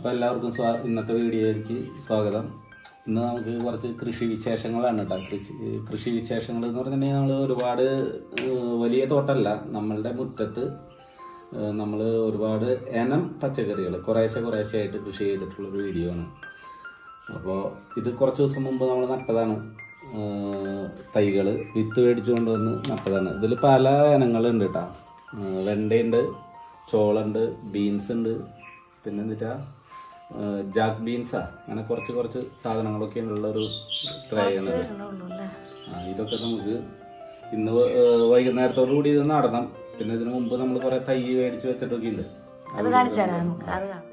അപ്പോൾ എല്ലാവർക്കും സ്വാ ഇന്നത്തെ വീഡിയോയിലേക്ക് സ്വാഗതം ഇന്ന് നമുക്ക് കുറച്ച് കൃഷി വിശേഷങ്ങളാണ് കേട്ടോ കൃഷി കൃഷി വിശേഷങ്ങൾ എന്ന് പറഞ്ഞിട്ടുണ്ടെങ്കിൽ നമ്മൾ ഒരുപാട് ഏഹ്, വലിയ തോട്ടമല്ല നമ്മളുടെ മുറ്റത്ത് നമ്മൾ ഒരുപാട് ഇനം പച്ചക്കറികൾ കുറേശ്ശെ കുറേശ്ശെ ആയിട്ട് കൃഷി ചെയ്തിട്ടുള്ളൊരു വീഡിയോ ആണ് അപ്പോൾ ഇത് കുറച്ച് ദിവസം മുമ്പ് നമ്മൾ നട്ടതാണ് തൈകൾ വിത്ത് മേടിച്ചു കൊണ്ടുവന്ന് നട്ടതാണ് ഇതിൽ പല ഇനങ്ങളുണ്ട് കേട്ടോ വെണ്ടയുണ്ട് ചോളുണ്ട് ബീൻസ് ഉണ്ട് പിന്നെ എന്നിട്ടാ ജാക്ക് ബീൻസാ അങ്ങനെ കുറച്ച് കുറച്ച് സാധനങ്ങളൊക്കെ ഉള്ളൊരു ട്രൈ ആണ് ആ, ഇതൊക്കെ നമുക്ക് ഇന്ന് വ- ഏഹ് വൈകുന്നേരത്തോടു കൂടി ഇത് നടണം പിന്നെ ഇതിനു മുമ്പ് നമ്മൾ കുറെ തൈ മേടിച്ച് വെച്ചിട്ടൊക്കെ ഉണ്ട് അത് കാണിച്ചു തരാം നമുക്ക് അത് കാണാം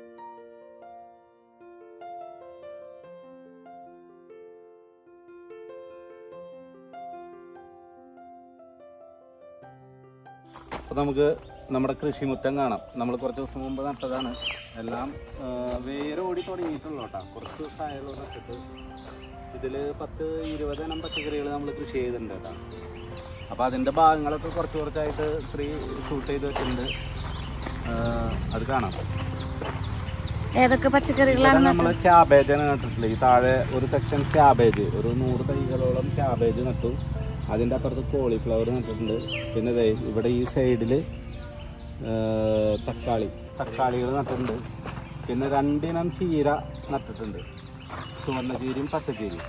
അപ്പോൾ നമുക്ക് നമ്മുടെ കൃഷിമുറ്റം കാണാം നമ്മൾ കുറച്ച് ദിവസം മുമ്പ് നട്ടതാണ് എല്ലാം ആ, വേരോടി തുടങ്ങിയിട്ടുള്ളൂ കേട്ടോ കുറച്ച് ദിവസമായുള്ളൂ നട്ടിട്ട് ഇതിൽ പത്ത് ഇരുപത് ഇനം പച്ചക്കറികൾ നമ്മൾ കൃഷി ചെയ്തിട്ടുണ്ട് കേട്ടോ അപ്പോൾ അതിൻ്റെ ഭാഗങ്ങളൊക്കെ കുറച്ച് കുറച്ചായിട്ട് ഫ്രീ ഷൂട്ട് ചെയ്ത് വെച്ചിട്ടുണ്ട് ആ, അത് കാണാം ഏതൊക്കെ പച്ചക്കറികളാണ് നമ്മൾ ക്യാബേജാണ് നട്ടിട്ടുള്ളത് ഈ താഴെ ഒരു സെക്ഷൻ ക്യാബേജ് ഒരു നൂറ് തൈകളോളം ക്യാബേജ് നട്ടു അതിൻ്റെ അപ്പുറത്ത് കോളിഫ്ലവർ നട്ടിട്ടുണ്ട് പിന്നെ ദേ ഇവിടെ ഈ സൈഡിൽ തക്കാളി തക്കാളികൾ നട്ടിട്ടുണ്ട് പിന്നെ രണ്ടിനം ചീര നട്ടിട്ടുണ്ട് ചുവന്ന ചീരയും പച്ചച്ചീരയും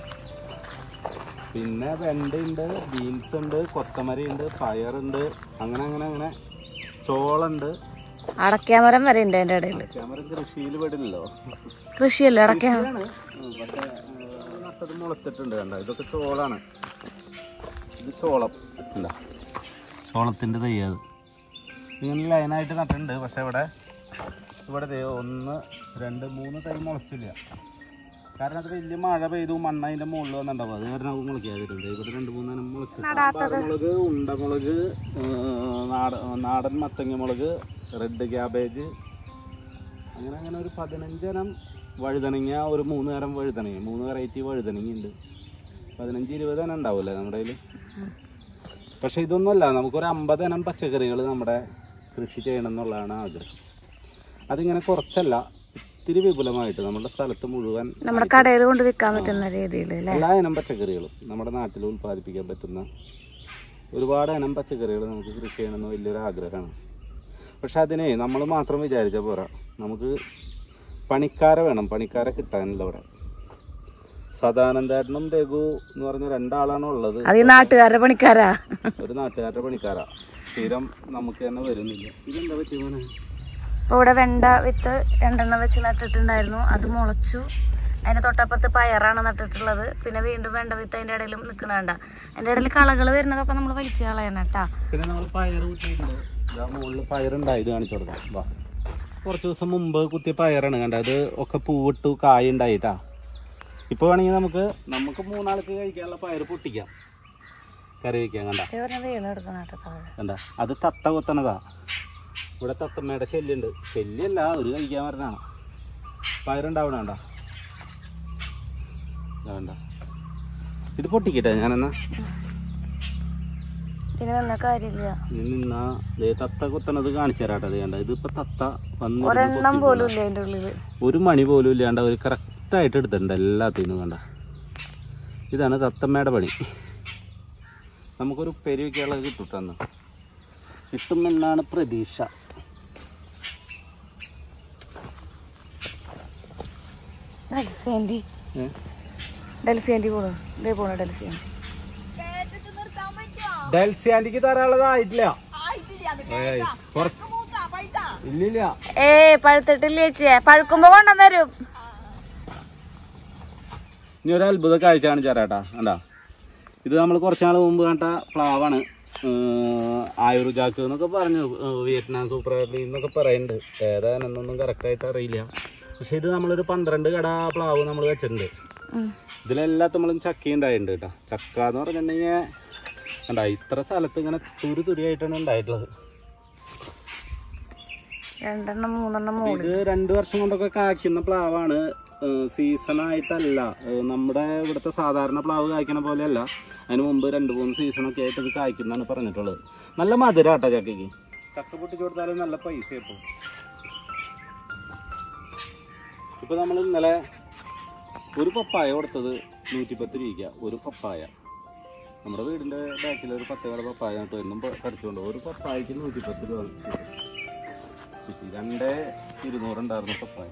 പിന്നെ വെണ്ടയുണ്ട് ബീൻസ് ഉണ്ട് കൊത്തമരി ഉണ്ട് പയറുണ്ട് അങ്ങനെ അങ്ങനെ അങ്ങനെ ചോളുണ്ട് അടക്കാമരം വരെ ഉണ്ട് അതിന്റെ ഇടയിൽ ക്യാമറ കൃഷിയിൽ പെടില്ലല്ലോ കൃഷിയല്ലേ അടക്കാ ഇതാണ്. ഉം, പക്ഷേ ഏഹ്, നട്ടത് മുളച്ചിട്ടുണ്ട് കണ്ട ഇതൊക്കെ ചോളാണ് ഇത് ചോളം എന്താ ചോളത്തിൻ്റെ തയ്യത് ഇങ്ങനെ ലൈനായിട്ട് നട്ടിട്ടുണ്ട് പക്ഷെ ഇവിടെ ഇവിടെ ദേ ഒന്ന് രണ്ട് മൂന്ന് തൈ മുളച്ചില്ല കാരണം അത് വലിയ മഴ പെയ്തു മണ്ണ് അതിൻ്റെ മുകളിൽ വന്നിട്ടുണ്ടാവും അത് കാരണം അത് മുളയ്ക്കാതിരുന്നത് ഇവിടെ രണ്ട് മൂന്നെണ്ണം മുളച്ച് മുളക് ഉണ്ടമുളക് ഏഹ്, നാടൻ നാടൻ മത്തങ്ങ മുളക് റെഡ് ക്യാബേജ് അങ്ങനെ അങ്ങനെ ഒരു പതിനഞ്ചിനം വഴുതനങ്ങ ഒരു മൂന്ന് തരം വഴുതനങ്ങ മൂന്ന് വെറൈറ്റി വഴുതനങ്ങ ഉണ്ട് പതിനഞ്ച് ഇരുപത് ഇനം ഉണ്ടാവില്ലേ നമ്മുടെ കയ്യിൽ പക്ഷെ ഇതൊന്നുമല്ല നമുക്കൊരു അമ്പത് ഇനം പച്ചക്കറികൾ നമ്മുടെ കൃഷി ചെയ്യണം എന്നുള്ളതാണ് ആഗ്രഹം അതിങ്ങനെ കുറച്ചല്ല ഇത്തിരി വിപുലമായിട്ട് നമ്മുടെ സ്ഥലത്ത് മുഴുവൻ നമ്മുടെ കടയിൽ കൊണ്ട് വിൽക്കാൻ പറ്റുന്ന രീതിയിൽ അല്ലേ എല്ലാ ഇനം പച്ചക്കറികളും നമ്മുടെ നാട്ടിൽ ഉൽപ്പാദിപ്പിക്കാൻ പറ്റുന്ന ഒരുപാട് ഇനം പച്ചക്കറികൾ നമുക്ക് കൃഷി ചെയ്യണമെന്ന് വലിയൊരു ആഗ്രഹമാണ് പക്ഷെ അതിനെ നമ്മൾ മാത്രം വിചാരിച്ചാൽ പോരാ നമുക്ക് പണിക്കാരെ വേണം പണിക്കാരെ കിട്ടാനില്ല ഇവിടെ സദാനന്ദേട്ടനും രഘു എന്ന് പറഞ്ഞ രണ്ടാളാണ് ഉള്ളത് അത് ഈ നാട്ടുകാരുടെ പണിക്കാരാ ഒരു നാട്ടുകാരുടെ പണിക്കാരാ സ്ഥിരം നമുക്ക് തന്നെ വരുന്നില്ല ഇതെന്താ പറ്റി മോനെ ഇപ്പൊ ഇവിടെ വെണ്ട വിത്ത് രണ്ടെണ്ണം വെച്ച് നട്ടിട്ടുണ്ടായിരുന്നു അത് മുളച്ചു അതിന്റെ തൊട്ടപ്പുറത്ത് പയറാണ് നട്ടിട്ടുള്ളത് പിന്നെ വീണ്ടും വെണ്ട വിത്ത് അതിന്റെ ഇടയിലും നിൽക്കണണ്ട അതിന്റെ ഇടയിൽ കളകൾ വരുന്നതൊക്കെ നമ്മൾ വലിച്ചു കളയണം കേട്ടാ പിന്നെ നമ്മൾ പയർ കുത്തിയിട്ടുണ്ട് ഇതാ മുകളിൽ പയറുണ്ടായി ഇത് കാണിച്ചു കൊടുക്കാം വാ കുറച്ച് ദിവസം മുമ്പ് കുത്തിയ പയറാണ് കണ്ട അത് ഒക്കെ പൂവിട്ടു കായ ഉണ്ടായിട്ടാ ഇപ്പൊ വേണമെങ്കിൽ നമുക്ക് നമുക്ക് മൂന്നാൾക്ക് കഴിക്കാനുള്ള പയർ പൊട്ടിക്കാം കറി വയ്ക്കാം കണ്ട വീണ് എടുക്കണം കേട്ടോ താഴെ കണ്ട അത് തത്ത കൊത്തണതാ ഇവിടെ തത്തമ്മയുടെ ശല്യമുണ്ട് ശല്യമല്ല ഒരു കഴിക്കാൻ പറഞ്ഞാണ് പയറുണ്ടാവണ കണ്ട വേണ്ട ഇത് പൊട്ടിക്കട്ടെ ഞാനെന്നാ ഇതിന് നിന്ന കാര്യമില്ല ഇനി നിന്നാ ദേ തത്ത കൊത്തണത് കാണിച്ചു തരാട്ടെ അത് കണ്ട ഇതിപ്പോ തത്ത വന്ന് ഒരെണ്ണം പോലും ഇല്ല അതിന്റെ ഉള്ളില് ഒരു മണി പോലും ഇല്ലാണ്ട് അവർ കറക്റ്റായിട്ട് എടുത്തിട്ടുണ്ട് എല്ലാത്തിനും കണ്ട ഇതാണ് തത്തമ്മയുടെ പണി നമുക്കൊരു പെരി വയ്ക്കാനുള്ളത് കിട്ടുട്ടെന്ന് കിട്ടുമെന്നാണ് പ്രതീക്ഷ ഡൽസി ആൻറ്റി ഏ? ഡൽസി ആൻറ്റി പോണു ഇതേ പോണു ഡൽസി ആൻറ്റി ഡെൽസി ആന്റിക്ക് തരാനുള്ളതായിട്ടില്ല ഏയ്, കുറച്ച്- ഇല്ലില്ല ഏ പഴുത്തിട്ടില്ല ചേച്ചിയെ പഴുക്കുമ്പോ കൊണ്ടുവന്നരും ഇനി ഒരു അത്ഭുത കാഴ്ച കാണിച്ചു തരാട്ടാ കണ്ടാ ഇത് നമ്മൾ കുറച്ച് നാൾ മുമ്പ് കണ്ട പ്ലാവാണ് ആയുർ ജാക്ക് എന്നൊക്കെ പറഞ്ഞു ഏഹ് വിയറ്റ്നാം സൂപ്പർ അർലി എന്നൊക്കെ പറയുന്നുണ്ട് ഏതാണെന്നൊന്നും കറക്റ്റായിട്ട് അറിയില്ല പക്ഷെ ഇത് നമ്മളൊരു പന്ത്രണ്ട് കട പ്ലാവ് നമ്മൾ വെച്ചിട്ടുണ്ട് ഇതിലെല്ലാത്തുമ്പോഴും ചക്ക ഉണ്ടായിട്ടുണ്ട് കേട്ടോ ചക്ക എന്ന് പറഞ്ഞിട്ടുണ്ടെങ്കിൽ കണ്ട ഇത്ര സ്ഥലത്ത് ഇങ്ങനെ തുരി തുരിയായിട്ടാണ് ഉണ്ടായിട്ടുള്ളത് രണ്ടെണ്ണം മൂന്നെണ്ണം അപ്പൊ മൂളി ഇത് രണ്ടു വർഷം കൊണ്ടൊക്കെ കായ്ക്കുന്ന പ്ലാവാണ് സീസൺ ആയിട്ടല്ല ഏഹ് നമ്മുടെ ഇവിടുത്തെ സാധാരണ പ്ലാവ് കായ്ക്കണ പോലെയല്ല അതിന് മുമ്പ് രണ്ട് മൂന്ന് സീസണൊക്കെ ആയിട്ട് ഇത് കായ്ക്കുന്നതാണ് പറഞ്ഞിട്ടുള്ളത് നല്ല മധുരാട്ടോ ചക്കയ്ക്ക് ചക്ക പൊട്ടിച്ചു കൊടുത്താലും നല്ല പൈസ ഇപ്പോൾ ഇതിപ്പോൾ നമ്മൾ ഇന്നലെ ഒരു പപ്പായ കൊടുത്തത് നൂറ്റിപ്പത്ത് രൂപയ്ക്ക ഒരു പപ്പായ നമ്മുടെ വീടിൻ്റെ ബാക്കിൽ ഒരു പത്ത് കട പപ്പായ നട്ട് എന്നും കടിച്ചുകൊണ്ട് ഒരു പപ്പായക്ക് നൂറ്റിപ്പത്ത് രൂപ കിട്ടി രണ്ട് ഇരുന്നൂറുണ്ടായിരുന്നു പപ്പായ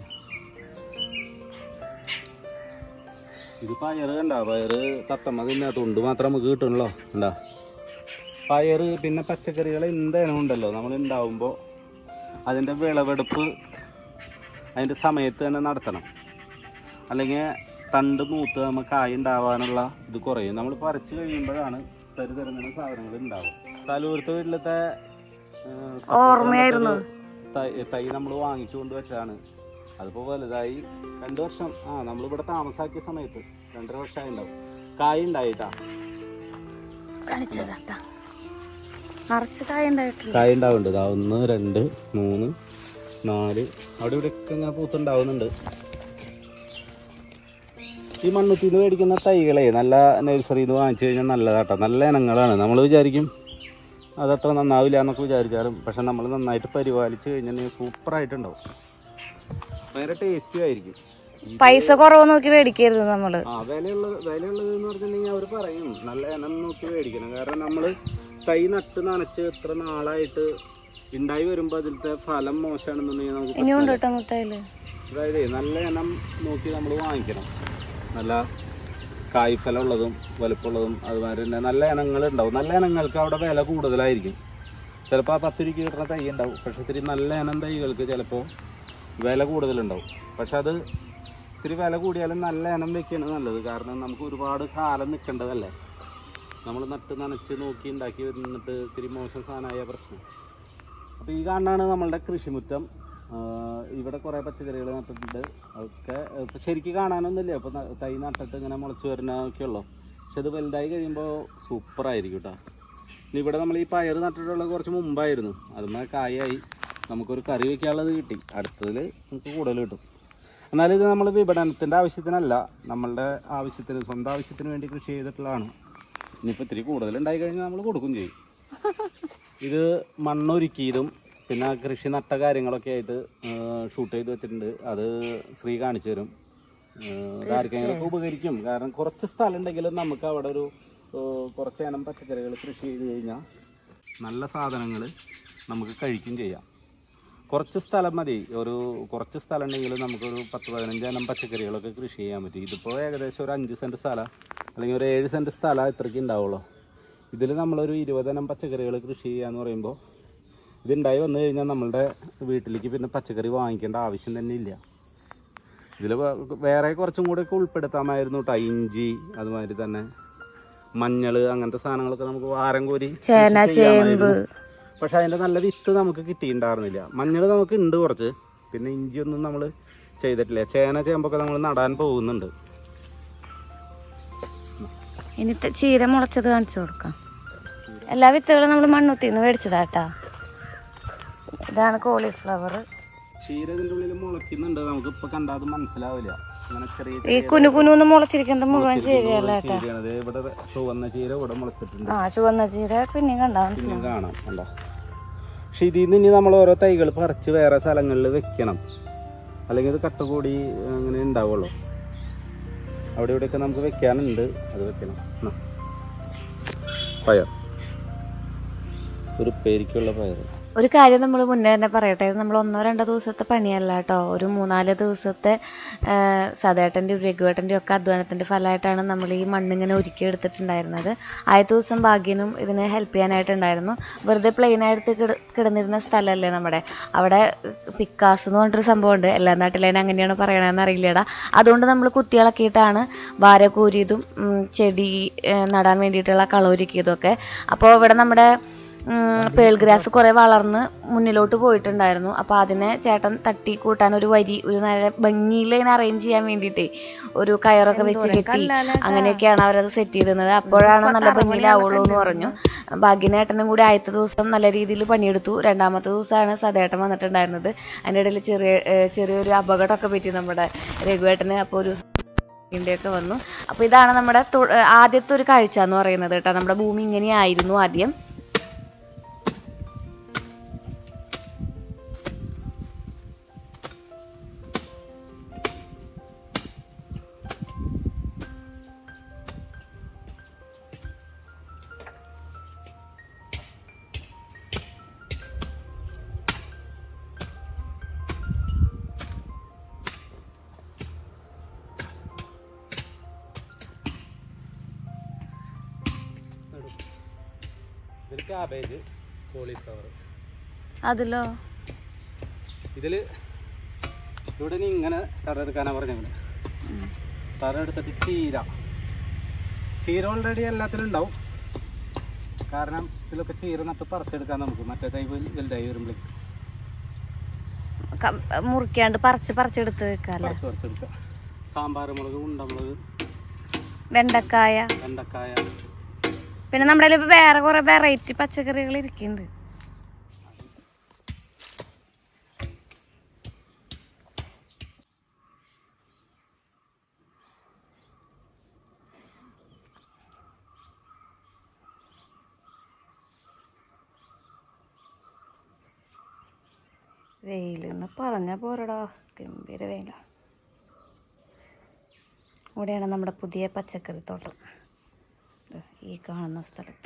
ഇത് പയറ് കണ്ട പയറ് തത്തമ്മ തിന്നാ തൊണ്ട് മാത്രം നമുക്ക് കിട്ടണല്ലോ ഉണ്ടാ പയറ് പിന്നെ പച്ചക്കറികൾ എന്തായാലും ഉണ്ടല്ലോ നമ്മൾ ഉണ്ടാവുമ്പോൾ അതിൻ്റെ വിളവെടുപ്പ് അതിൻ്റെ സമയത്ത് തന്നെ നടത്തണം അല്ലെങ്കിൽ തണ്ട് മൂത്ത് നമുക്ക് കായ ഉണ്ടാവാനുള്ള ഇത് കുറയും നമ്മൾ പറിച്ച് കഴിയുമ്പോഴാണ് തരു തരുന്ന സാധനങ്ങൾ ഉണ്ടാവും തലൂർത്തെ വീട്ടിലത്തെ ആ, ഓർമ്മയായിരുന്നു. തൈ- തൈ നമ്മൾ വാങ്ങിച്ചു കൊണ്ട് വെച്ചതാണ് അതിപ്പോൾ വലുതായി രണ്ട് വർഷം ആ നമ്മളിവിടെ താമസാക്കിയ സമയത്ത് രണ്ടര വർഷമായി ഉണ്ടാവും കായ ഉണ്ടായിട്ടാ കാണിച്ചതാട്ടാ നിറച്ച് കായ ഉണ്ടായിട്ടില്ല കായ ഉണ്ടാവുന്നുണ്ട് ഇതാ ഒന്ന് രണ്ട് മൂന്ന് നാല് അവിടെ ഇവിടെയൊക്കെ ഇങ്ങനെ പൂത്തുണ്ടാവുന്നുണ്ട് ഈ മണ്ണുത്തിൽ നിന്ന് മേടിക്കുന്ന തൈകളെ നല്ല നഴ്സറിയിൽ നിന്ന് വാങ്ങിച്ചു കഴിഞ്ഞാൽ നല്ലതാട്ടോ നല്ല ഇനങ്ങളാണ് നമ്മൾ വിചാരിക്കും അതത്ര നന്നാവില്ല എന്നൊക്കെ വിചാരിച്ചാലും പക്ഷെ നമ്മൾ നന്നായിട്ട് പരിപാലിച്ച് കഴിഞ്ഞാൽ സൂപ്പറായിട്ടുണ്ടാവും ഭയങ്കര ടേസ്റ്റും ആയിരിക്കും ഈ പൈസ കുറവ് നോക്കി മേടിക്കരുത് നമ്മള് ആ വിലയുള്ളത് വിലയുള്ളത് എന്ന് പറഞ്ഞിട്ടുണ്ടെങ്കിൽ അവർ പറയും നല്ല ഇനം നോക്കി മേടിക്കണം കാരണം നമ്മൾ തൈ നട്ട് നനച്ച് എത്ര നാളായിട്ട് ഉണ്ടായി വരുമ്പോൾ അതിലത്തെ ഫലം മോശമാണെന്നുണ്ടെങ്കിൽ നമുക്ക് ഇനി ഉണ്ട് പ്രശ്നമില്ല. കേട്ടോ മുത്തായില് അതായത് നല്ല ഇനം നോക്കി നമ്മൾ വാങ്ങിക്കണം നല്ല കായ്ഫലം ഉള്ളതും വലുപ്പമുള്ളതും അതുമാതിരി തന്നെ നല്ല ഇനങ്ങൾ ഉണ്ടാവും നല്ല ഇനങ്ങൾക്ക് അവിടെ വില കൂടുതലായിരിക്കും ചിലപ്പോൾ ആ പത്ത് രൂപയ്ക്ക് കിട്ടുന്ന തൈ ഉണ്ടാവും പക്ഷെ ഇത്തിരി നല്ല ഇനം തൈകൾക്ക് ചിലപ്പോൾ വില കൂടുതലുണ്ടാവും പക്ഷെ അത് ഇത്തിരി വില കൂടിയാലും നല്ല ഇനം വെക്കുകയാണ് നല്ലത് കാരണം നമുക്ക് ഒരുപാട് കാലം നിൽക്കേണ്ടതല്ലേ നമ്മൾ നട്ട് നനച്ച് നോക്കി ഉണ്ടാക്കി വരുന്നിട്ട് ഇത്തിരി മോശം സാധനമായ പ്രശ്നം അപ്പോൾ ഈ കാണാണ് നമ്മളുടെ കൃഷിമുറ്റം ആഹ് ഇവിടെ കുറേ പച്ചക്കറികൾ നട്ടിട്ടുണ്ട് അതൊക്കെ ഇപ്പം ശരിക്കും കാണാനൊന്നുമില്ല ഇപ്പം തൈ നട്ടിട്ട് ഇങ്ങനെ മുളച്ച് വരുന്നതൊക്കെ ഉള്ളൂ പക്ഷെ അത് വലുതായി കഴിയുമ്പോൾ സൂപ്പറായിരിക്കും കേട്ടോ ഇനി ഇവിടെ നമ്മൾ ഈ പയർ നട്ടിട്ടുള്ളത് കുറച്ച് മുമ്പായിരുന്നു അതുമ്മേ കായായി നമുക്കൊരു കറി വയ്ക്കാനുള്ളത് കിട്ടി അടുത്തതിൽ നമുക്ക് കൂടുതൽ കിട്ടും എന്നാലും ഇത് നമ്മൾ വിപണനത്തിൻ്റെ ആവശ്യത്തിനല്ല നമ്മളുടെ ആവശ്യത്തിന് സ്വന്തം ആവശ്യത്തിന് വേണ്ടി കൃഷി ചെയ്തിട്ടുള്ളതാണ് ഇനിയിപ്പോൾ ഇത്തിരി കൂടുതൽ ഉണ്ടായി കഴിഞ്ഞാൽ നമ്മൾ കൊടുക്കും ചെയ്യും ഇത് മണ്ണൊരുക്കിയതും പിന്നെ കൃഷി നട്ട കാര്യങ്ങളൊക്കെ ആയിട്ട് ഷൂട്ട് ചെയ്ത് വെച്ചിട്ടുണ്ട് അത് ശ്രീ കാണിച്ചു തരും ഏഹ് ആർക്കെങ്കിലുമൊക്കെ ഉപകരിക്കും കാരണം കുറച്ച് സ്ഥലം ഉണ്ടെങ്കിലും നമുക്ക് അവിടെ ഒരു ഏഹ് കുറച്ച് ഇനം പച്ചക്കറികൾ കൃഷി ചെയ്ത് കഴിഞ്ഞാൽ നല്ല സാധനങ്ങൾ നമുക്ക് കഴിക്കും ചെയ്യാം കുറച്ച് സ്ഥലം മതി ഒരു കുറച്ച് സ്ഥലം ഉണ്ടെങ്കിൽ നമുക്കൊരു പത്ത് പതിനഞ്ച് ഇനം പച്ചക്കറികളൊക്കെ കൃഷി ചെയ്യാൻ പറ്റും ഇതിപ്പോൾ ഏകദേശം ഒരു അഞ്ച് സെൻറ്റ് സ്ഥലം അല്ലെങ്കിൽ ഒരു ഏഴ് സെൻറ്റ് സ്ഥലം ഇത്രയ്ക്ക് ഉണ്ടാവുള്ളൂ ഇതിൽ നമ്മളൊരു ഇരുപതിനം പച്ചക്കറികൾ കൃഷി ചെയ്യാന്ന് പറയുമ്പോൾ ഇതുണ്ടായി വന്നു കഴിഞ്ഞാൽ നമ്മളുടെ വീട്ടിലേക്ക് പിന്നെ പച്ചക്കറി വാങ്ങിക്കേണ്ട ആവശ്യം തന്നെ ഇല്ല ഇതിൽ വേറെ കുറച്ചും കൂടെ ഒക്കെ ഉൾപ്പെടുത്താമായിരുന്നു കേട്ടോ ഇഞ്ചി അതുമാതിരി തന്നെ മഞ്ഞൾ അങ്ങനത്തെ സാധനങ്ങളൊക്കെ നമുക്ക് വാരം കോരി ചേന കൃഷി ചെയ്യാമായിരുന്നു. ചേമ്പ് പക്ഷെ അതിൻ്റെ നല്ല വിത്ത് നമുക്ക് കിട്ടിയിട്ടുണ്ടായിരുന്നില്ല മഞ്ഞൾ നമുക്ക് ഉണ്ട് കുറച്ച് പിന്നെ ഇഞ്ചിയൊന്നും നമ്മൾ ചെയ്തിട്ടില്ല ചേന ചേമ്പൊക്കെ നമ്മൾ നടാൻ പോകുന്നുണ്ട് ഇനി ത- ചീര മുളച്ചത് കാണിച്ചു കൊടുക്കാം എല്ലാ വിത്തുകളും നമ്മൾ മണ്ണുത്തിന്ന് മേടിച്ചതാട്ടാ ഇതാണ് കോളിഫ്ലവർ ചീര ഇതിൻ്റെ ഉള്ളിൽ മുളയ്ക്കുന്നുണ്ട് നമുക്ക് ഇപ്പൊ കണ്ടാൽ അത് മനസ്സിലാവില്ല അങ്ങനെ ചെറിയ ഈ കുനു കുനുന്ന് മുളച്ചിരിക്കുന്നത് മുഴുവൻ ചീരയല്ല ചെറിയ ഏട്ടാ ചീരയാണ് ഇവിടെ ചുവന്ന ചീര ഇവിടെ മുളച്ചിട്ടുണ്ട് ആ ചുവന്ന ചീര പിന്നെയും കണ്ടാ പിന്നെ മനസ്സിലാവും കാണാം കണ്ട പക്ഷെ ഇതിൽ നിന്ന് ഇനി നമ്മൾ ഓരോ തൈകൾ പറിച്ച് വേറെ സ്ഥലങ്ങളിൽ വെക്കണം അല്ലെങ്കിൽ ഇത് കട്ടുകൂടി അങ്ങനെ ഉണ്ടാവുള്ളൂ അവിടെ ഇവിടെയൊക്കെ നമുക്ക് വെക്കാനുണ്ട് അത് വെക്കണം എന്നാ. പയർ ഒരു പേരിക്കുള്ള പയർ ഒരു കാര്യം നമ്മൾ മുന്നേ തന്നെ പറയട്ടെ ഇത് നമ്മൾ ഒന്നോ രണ്ടോ ദിവസത്തെ പണിയല്ല കേട്ടോ ഒരു മൂന്നാല് ദിവസത്തെ സതേട്ടൻ്റെയും രഘുവേട്ടൻ്റെയും ഒക്കെ അധ്വാനത്തിൻ്റെ ഫലമായിട്ടാണ് നമ്മൾ ഈ മണ്ണിങ്ങനെ ഒരുക്കി എടുത്തിട്ടുണ്ടായിരുന്നത് ആദ്യത്തെ ദിവസം ഭാഗ്യനും ഇതിന് ഹെൽപ്പ് ചെയ്യാനായിട്ടുണ്ടായിരുന്നു വെറുതെ പ്ലെയിൻ ആയിട്ട് കിട കിടന്നിരുന്ന സ്ഥലമല്ലേ നമ്മുടെ അവിടെ പിക്കാസ് എന്ന് പറഞ്ഞിട്ടൊരു സംഭവമുണ്ട് എല്ലാ നാട്ടിലേനും അങ്ങനെയാണ് പറയണതെന്ന് അറിയില്ലടാ അതുകൊണ്ട് നമ്മൾ കുത്തിയിളക്കിയിട്ടാണ് വാര കൂരിയതും ഉം, ചെടി ഏ, നടാൻ വേണ്ടിയിട്ടുള്ള കളമൊരുക്കിയതും ഒക്കെ അപ്പോൾ ഇവിടെ നമ്മുടെ പേൾ ഗ്രാസ് കുറെ വളർന്ന് മുന്നിലോട്ട് പോയിട്ടുണ്ടായിരുന്നു അപ്പോൾ അതിനെ ചേട്ടൻ തട്ടി കൂട്ടാൻ ഒരു വരി ഒരു നല്ല ഭംഗിയിൽ ഇങ്ങനെ അറേഞ്ച് ചെയ്യാൻ വേണ്ടിയിട്ടേ ഒരു കയറൊക്കെ വെച്ച് കെട്ടി അങ്ങനെയൊക്കെയാണ് അവരത് സെറ്റ് ചെയ്തിരുന്നത് അപ്പോഴാണ് നല്ല ഭംഗിയിലാവുള്ളൂ എന്ന് പറഞ്ഞു ഭാഗ്യനേട്ടനും കൂടി ആദ്യത്തെ ദിവസം നല്ല രീതിയിൽ പണിയെടുത്തു രണ്ടാമത്തെ ദിവസമാണ് സതേട്ടൻ വന്നിട്ടുണ്ടായിരുന്നത് അതിൻ്റെ ഇടയിൽ ചെറിയ ഏഹ് ചെറിയൊരു അപകടമൊക്കെ പറ്റി നമ്മുടെ രഘുവേട്ടന് അപ്പോൾ ഒരു ഒക്കെ വന്നു അപ്പോൾ ഇതാണ് നമ്മുടെ തു- ഏഹ് ആദ്യത്തെ ഒരു കാഴ്ച എന്ന് പറയുന്നത് കേട്ടോ നമ്മുടെ ഭൂമി ഇങ്ങനെയായിരുന്നു ആദ്യം ക്യാബേജ് കോളിഫ്ലവർ അതിലോ ഇതിൽ ഇവിടെ ഇനി ഇങ്ങനെ തറ എടുക്കാനാണ് പറഞ്ഞത് തറ എടുത്തിട്ട് ചീര ചീര ഓൾറെഡി എല്ലാത്തിലും ഉണ്ടാവും കാരണം ഇതിലൊക്കെ ചീര നട്ട് പറിച്ചെടുക്കാൻ നമുക്ക് മറ്റേ തൈ വലു- വലുതായി വരുമ്പോഴേക്ക് ക- മുറിക്കാണ്ട് പറിച്ച് പറിച്ചെടുത്ത് വെക്കാല്ലേ പറിച്ച് പറിച്ചെടുക്കാം സാമ്പാർ മുളക് ഉണ്ടമുളക് വെണ്ടക്കായ വെണ്ടക്കായ പിന്നെ നമ്മുടെ കയ്യിൽ ഇപ്പൊ വേറെ കുറെ വെറൈറ്റി പച്ചക്കറികൾ ഇരിക്കുന്നുണ്ട് വെയിലെന്ന് പറഞ്ഞ പോരടാ ഗംഭീര വെയില ഇവിടെയാണ് നമ്മുടെ പുതിയ പച്ചക്കറി തോട്ടം ദേ ഈ കാണുന്ന സ്ഥലത്ത്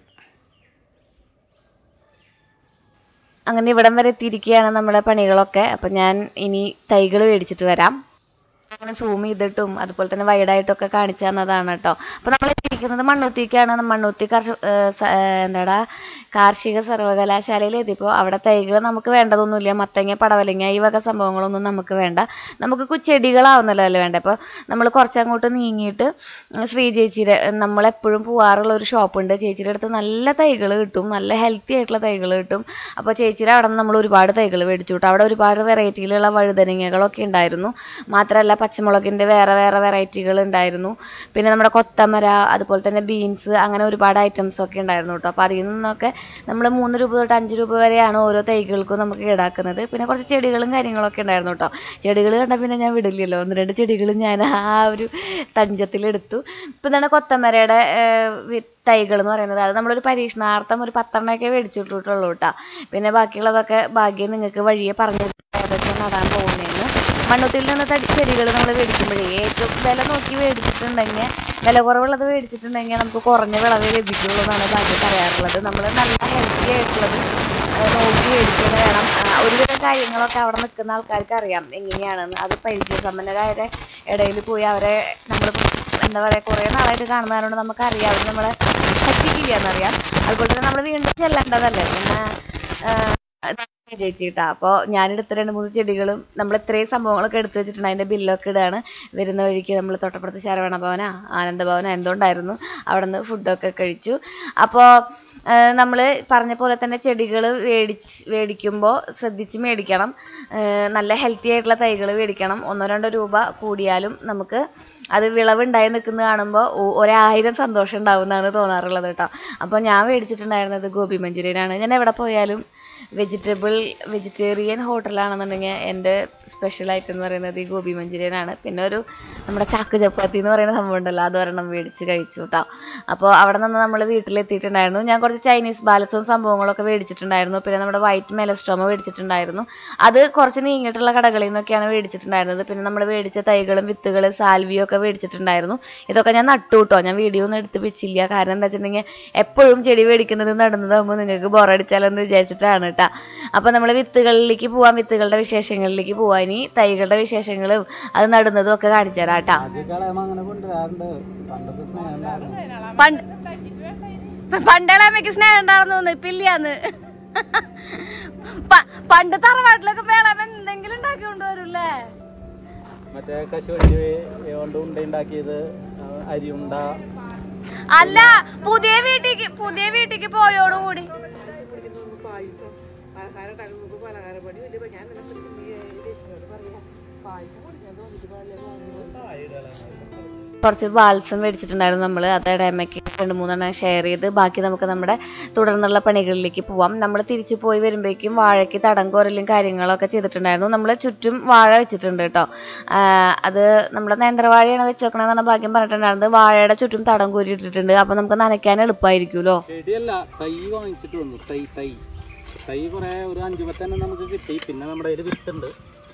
അങ്ങനെ ഇവിടം വരെ എത്തിയിരിക്കുകയാണ് നമ്മുടെ പണികളൊക്കെ അപ്പം ഞാൻ ഇനി തൈകൾ മേടിച്ചിട്ട് വരാം അങ്ങനെ സൂം ചെയ്തിട്ടും അതുപോലെ തന്നെ വൈഡായിട്ടൊക്കെ കാണിച്ചു തന്നതാണ് കേട്ടോ അപ്പോൾ നമ്മൾ എത്തിയിരിക്കുന്നത് മണ്ണുത്തിക്കാണ് മണ്ണുത്തി കർഷ ഏഹ് സ- ഏഹ് എന്താടാ കാർഷിക സർവകലാശാലയിൽ എത്തിയപ്പോൾ അവിടെ തൈകൾ നമുക്ക് വേണ്ടതൊന്നുമില്ല മത്തങ്ങ പടവലങ്ങ ഈ വക സംഭവങ്ങളൊന്നും നമുക്ക് വേണ്ട നമുക്ക് കു- ചെടികളാവുന്നല്ലോ അല്ലേ വേണ്ട അപ്പോൾ നമ്മൾ കുറച്ചങ്ങോട്ട് നീങ്ങിയിട്ട് ശ്രീ ചേച്ചിയുടെ നമ്മളെപ്പോഴും പോവാറുള്ള ഒരു ഷോപ്പുണ്ട് ചേച്ചിയുടെ അടുത്ത് നല്ല തൈകൾ കിട്ടും നല്ല ഹെൽത്തി ആയിട്ടുള്ള തൈകൾ കിട്ടും അപ്പോൾ ചേച്ചിയുടെ അവിടെ നിന്ന് നമ്മൾ ഒരുപാട് തൈകൾ മേടിച്ചു കേട്ടോ അവിടെ ഒരുപാട് വെറൈറ്റിയിലുള്ള വഴുതനങ്ങകളൊക്കെ ഉണ്ടായിരുന്നു മാത്രമല്ല പച്ചമുളകിൻ്റെ വേറെ വേറെ വെറൈറ്റികൾ ഉണ്ടായിരുന്നു പിന്നെ നമ്മുടെ കൊത്തമര അതുപോലെ തന്നെ ബീൻസ് അങ്ങനെ ഒരുപാട് ഐറ്റംസ് ഒക്കെ ഉണ്ടായിരുന്നു കേട്ടോ അപ്പോൾ അതിൽ നിന്നൊക്കെ നമ്മൾ മൂന്ന് രൂപ തൊട്ട് അഞ്ച് രൂപ വരെയാണ് ഓരോ തൈകൾക്കും നമുക്ക് ഈടാക്കുന്നത് പിന്നെ കുറച്ച് ചെടികളും കാര്യങ്ങളൊക്കെ ഉണ്ടായിരുന്നു കേട്ടോ ചെടികൾ കണ്ടാൽ പിന്നെ ഞാൻ വിടില്ലല്ലോ ഒന്ന് രണ്ട് ചെടികൾ ഞാൻ ആ ഒരു തഞ്ചത്തിലെടുത്തു ഇപ്പം എന്താണ് കൊത്തമരയുടെ തൈകൾ എന്ന് പറയുന്നത് അത് നമ്മളൊരു പരീക്ഷണാർത്ഥം ഒരു പത്തെണ്ണമൊക്കെ മേടിച്ചിട്ടുള്ളൂ കേട്ടോ പിന്നെ ബാക്കിയുള്ളതൊക്കെ ഭാഗ്യം നിങ്ങൾക്ക് വഴിയെ പറഞ്ഞു ഏതൊക്കെ നടാൻ പോകുന്നതെന്ന് മണ്ണുത്തിൽ നിന്ന് തടി ചെടികൾ നമ്മൾ മേടിക്കുമ്പോഴേ ഏറ്റവും വില നോക്കി മേടിച്ചിട്ടുണ്ടെങ്കിൽ വില കുറവുള്ളത് മേടിച്ചിട്ടുണ്ടെങ്കിൽ നമുക്ക് കുറഞ്ഞ വിളവ് ലഭിക്കുള്ളൂ എന്നാണ് ഭാഗ്യം പറയാറുള്ളത് നമ്മൾ നല്ല ഹെൽത്തി ആയിട്ടുള്ളത് ആ, നോക്കി മേടിക്കുന്നത് വേണം ആ, ഒരുവിധം കാര്യങ്ങളൊക്കെ അവിടെ നിൽക്കുന്ന ആൾക്കാർക്ക് അറിയാം എങ്ങനെയാണെന്ന് അത് പരിചയസമ്പന്നരായ ഇടയിൽ പോയി അവരെ നമ്മൾ എന്താ പറയുക കുറേ നാളായിട്ട് കാണുന്നതുകൊണ്ട് നമുക്ക് അറിയാം അവർ നമ്മളെ പറ്റിക്കില്ല എന്നറിയാം അതുപോലെ തന്നെ നമ്മൾ വീണ്ടും ചെല്ലേണ്ടതല്ലേ പിന്നെ ചേച്ചിട്ടാ അപ്പോൾ ഞാനെടുത്ത രണ്ട് മൂന്ന് ചെടികളും നമ്മൾ ഇത്രയും സംഭവങ്ങളൊക്കെ എടുത്തു വെച്ചിട്ടുണ്ട് അതിൻ്റെ ബില്ലൊക്കെ ഇടാണ് വരുന്ന വഴിക്ക് നമ്മൾ തൊട്ടപ്പുറത്ത് ശരവണ ഭവനാ ആനന്ദഭവന എന്തുകൊണ്ടായിരുന്നു അവിടെ നിന്ന് ഫുഡൊക്കെ കഴിച്ചു അപ്പോൾ നമ്മൾ പറഞ്ഞ പോലെ തന്നെ ചെടികൾ മേടിച്ച് മേടിക്കുമ്പോൾ ശ്രദ്ധിച്ച് മേടിക്കണം ഏഹ് നല്ല ഹെൽത്തി ആയിട്ടുള്ള തൈകൾ മേടിക്കണം ഒന്നോ രണ്ടോ രൂപ കൂടിയാലും നമുക്ക് അത് വിളവുണ്ടായി നിൽക്കുന്നത് കാണുമ്പോൾ ഒരായിരം സന്തോഷം ഉണ്ടാവും എന്നാണ് തോന്നാറുള്ളത് കേട്ടോ അപ്പോൾ ഞാൻ മേടിച്ചിട്ടുണ്ടായിരുന്നത് ഗോപി മഞ്ചൂരിയനാണ് ഞാൻ എവിടെ പോയാലും വെജിറ്റബിൾ വെജിറ്റേറിയൻ ഹോട്ടലാണെന്നുണ്ടെങ്കിൽ എൻ്റെ സ്പെഷ്യൽ ഐറ്റം എന്ന് പറയുന്നത് ഈ ഗോപി മഞ്ചൂരിയനാണ് പിന്നെ ഒരു നമ്മുടെ ചാക്ക് ചപ്പാത്തി എന്ന് പറയുന്ന സംഭവം ഉണ്ടല്ലോ അത് ഒരെണ്ണം മേടിച്ച് കഴിച്ചു കേട്ടോ അപ്പോൾ അവിടെ നിന്ന് നമ്മൾ വീട്ടിലെത്തിയിട്ടുണ്ടായിരുന്നു ഞാൻ കുറച്ച് ചൈനീസ് ബാലൻസും സംഭവങ്ങളൊക്കെ മേടിച്ചിട്ടുണ്ടായിരുന്നു പിന്നെ നമ്മുടെ വൈറ്റ് മെലസ്ട്രോമ മേടിച്ചിട്ടുണ്ടായിരുന്നു അത് കുറച്ച് നീങ്ങിയിട്ടുള്ള കടകളിൽ നിന്നൊക്കെയാണ് മേടിച്ചിട്ടുണ്ടായിരുന്നത് പിന്നെ നമ്മൾ മേടിച്ച തൈകളും വിത്തുകൾ സാൽവിയും ഒക്കെ മേടിച്ചിട്ടുണ്ടായിരുന്നു ഇതൊക്കെ ഞാൻ നട്ടു കേട്ടോ ഞാൻ വീഡിയോ ഒന്നും എടുത്ത് വെച്ചില്ല കാരണം എന്താ വെച്ചിട്ടുണ്ടെങ്കിൽ എപ്പോഴും ചെടി മേടിക്കുന്നത് നടുന്നതാകുമ്പോൾ നിങ്ങൾക്ക് ബോറടിച്ചാലെന്ന് വിചാരിച്ചിട്ടാണ് കേട്ടോ അപ്പോൾ നമ്മൾ വിത്തുകളിലേക്ക് പോവാം വിത്തുകളുടെ വിശേഷങ്ങളിലേക്ക് പോവാം ഇനി തൈകളുടെ വിശേഷങ്ങളും അത് നടുന്നതും ഒക്കെ കാണിച്ചു തരാം കേട്ടോ ആദ്യം കളയാൻ അങ്ങനെ കൊണ്ടുവരാറുണ്ട് പണ്ടത്തെ സ്നേഹം ഉണ്ടായിരുന്നു. പണ്ട് പണ്ടേളമ്മയ്ക്ക് സ്നേഹം ഉണ്ടായിരുന്നു തോന്നുന്നു ഇപ്പൊ ഇല്ലാന്ന് പ- പണ്ട് തറവാട്ടിലൊക്കെ വേളാമ എന്തെങ്കിലും ഉണ്ടാക്കി കൊണ്ടുവരൂല്ലേ മറ്റേ കശുവണ്ടി കൊണ്ട് ഉണ്ട ഉണ്ടാക്കിയത് ആ, അരിയുണ്ട അല്ല പുതിയ വീട്ടിക്ക് പുതിയ വീട്ടിക്ക് പോയോടുകൂടി കുറച്ച് ബാൽസം മേടിച്ചിട്ടുണ്ടായിരുന്നു നമ്മൾ അത് ഇടയമ്മയ്ക്ക് രണ്ട് മൂന്നെണ്ണം ഷെയർ ചെയ്ത് ബാക്കി നമുക്ക് നമ്മുടെ തുടർന്നുള്ള പണികളിലേക്ക് പോവാം നമ്മൾ തിരിച്ചു പോയി വരുമ്പോഴേക്കും വാഴയ്ക്ക് തടം കോരലും കാര്യങ്ങളൊക്കെ ചെയ്തിട്ടുണ്ടായിരുന്നു നമ്മൾ ചുറ്റും വാഴ വെച്ചിട്ടുണ്ട് കേട്ടോ ആ, അത് നമ്മുടെ നേന്ത്രവാഴയാണ് വെച്ച് വെക്കണമെന്നാണ് ഭാഗ്യം പറഞ്ഞിട്ടുണ്ടായിരുന്നത് വാഴയുടെ ചുറ്റും തടം കോരി ഇട്ടിട്ടുണ്ട് അപ്പോൾ നമുക്ക് നനയ്ക്കാൻ എളുപ്പമായിരിക്കുമല്ലോ ചെടിയല്ല തൈ വാങ്ങിച്ചിട്ട് വന്നു തൈ തൈ തൈ കുറെ ഒരു അഞ്ചു പത്തെണ്ണം നമുക്ക് കിട്ടി പിന്നെ നമ്മുടെ കയ്യിൽ വിത്തുണ്ട്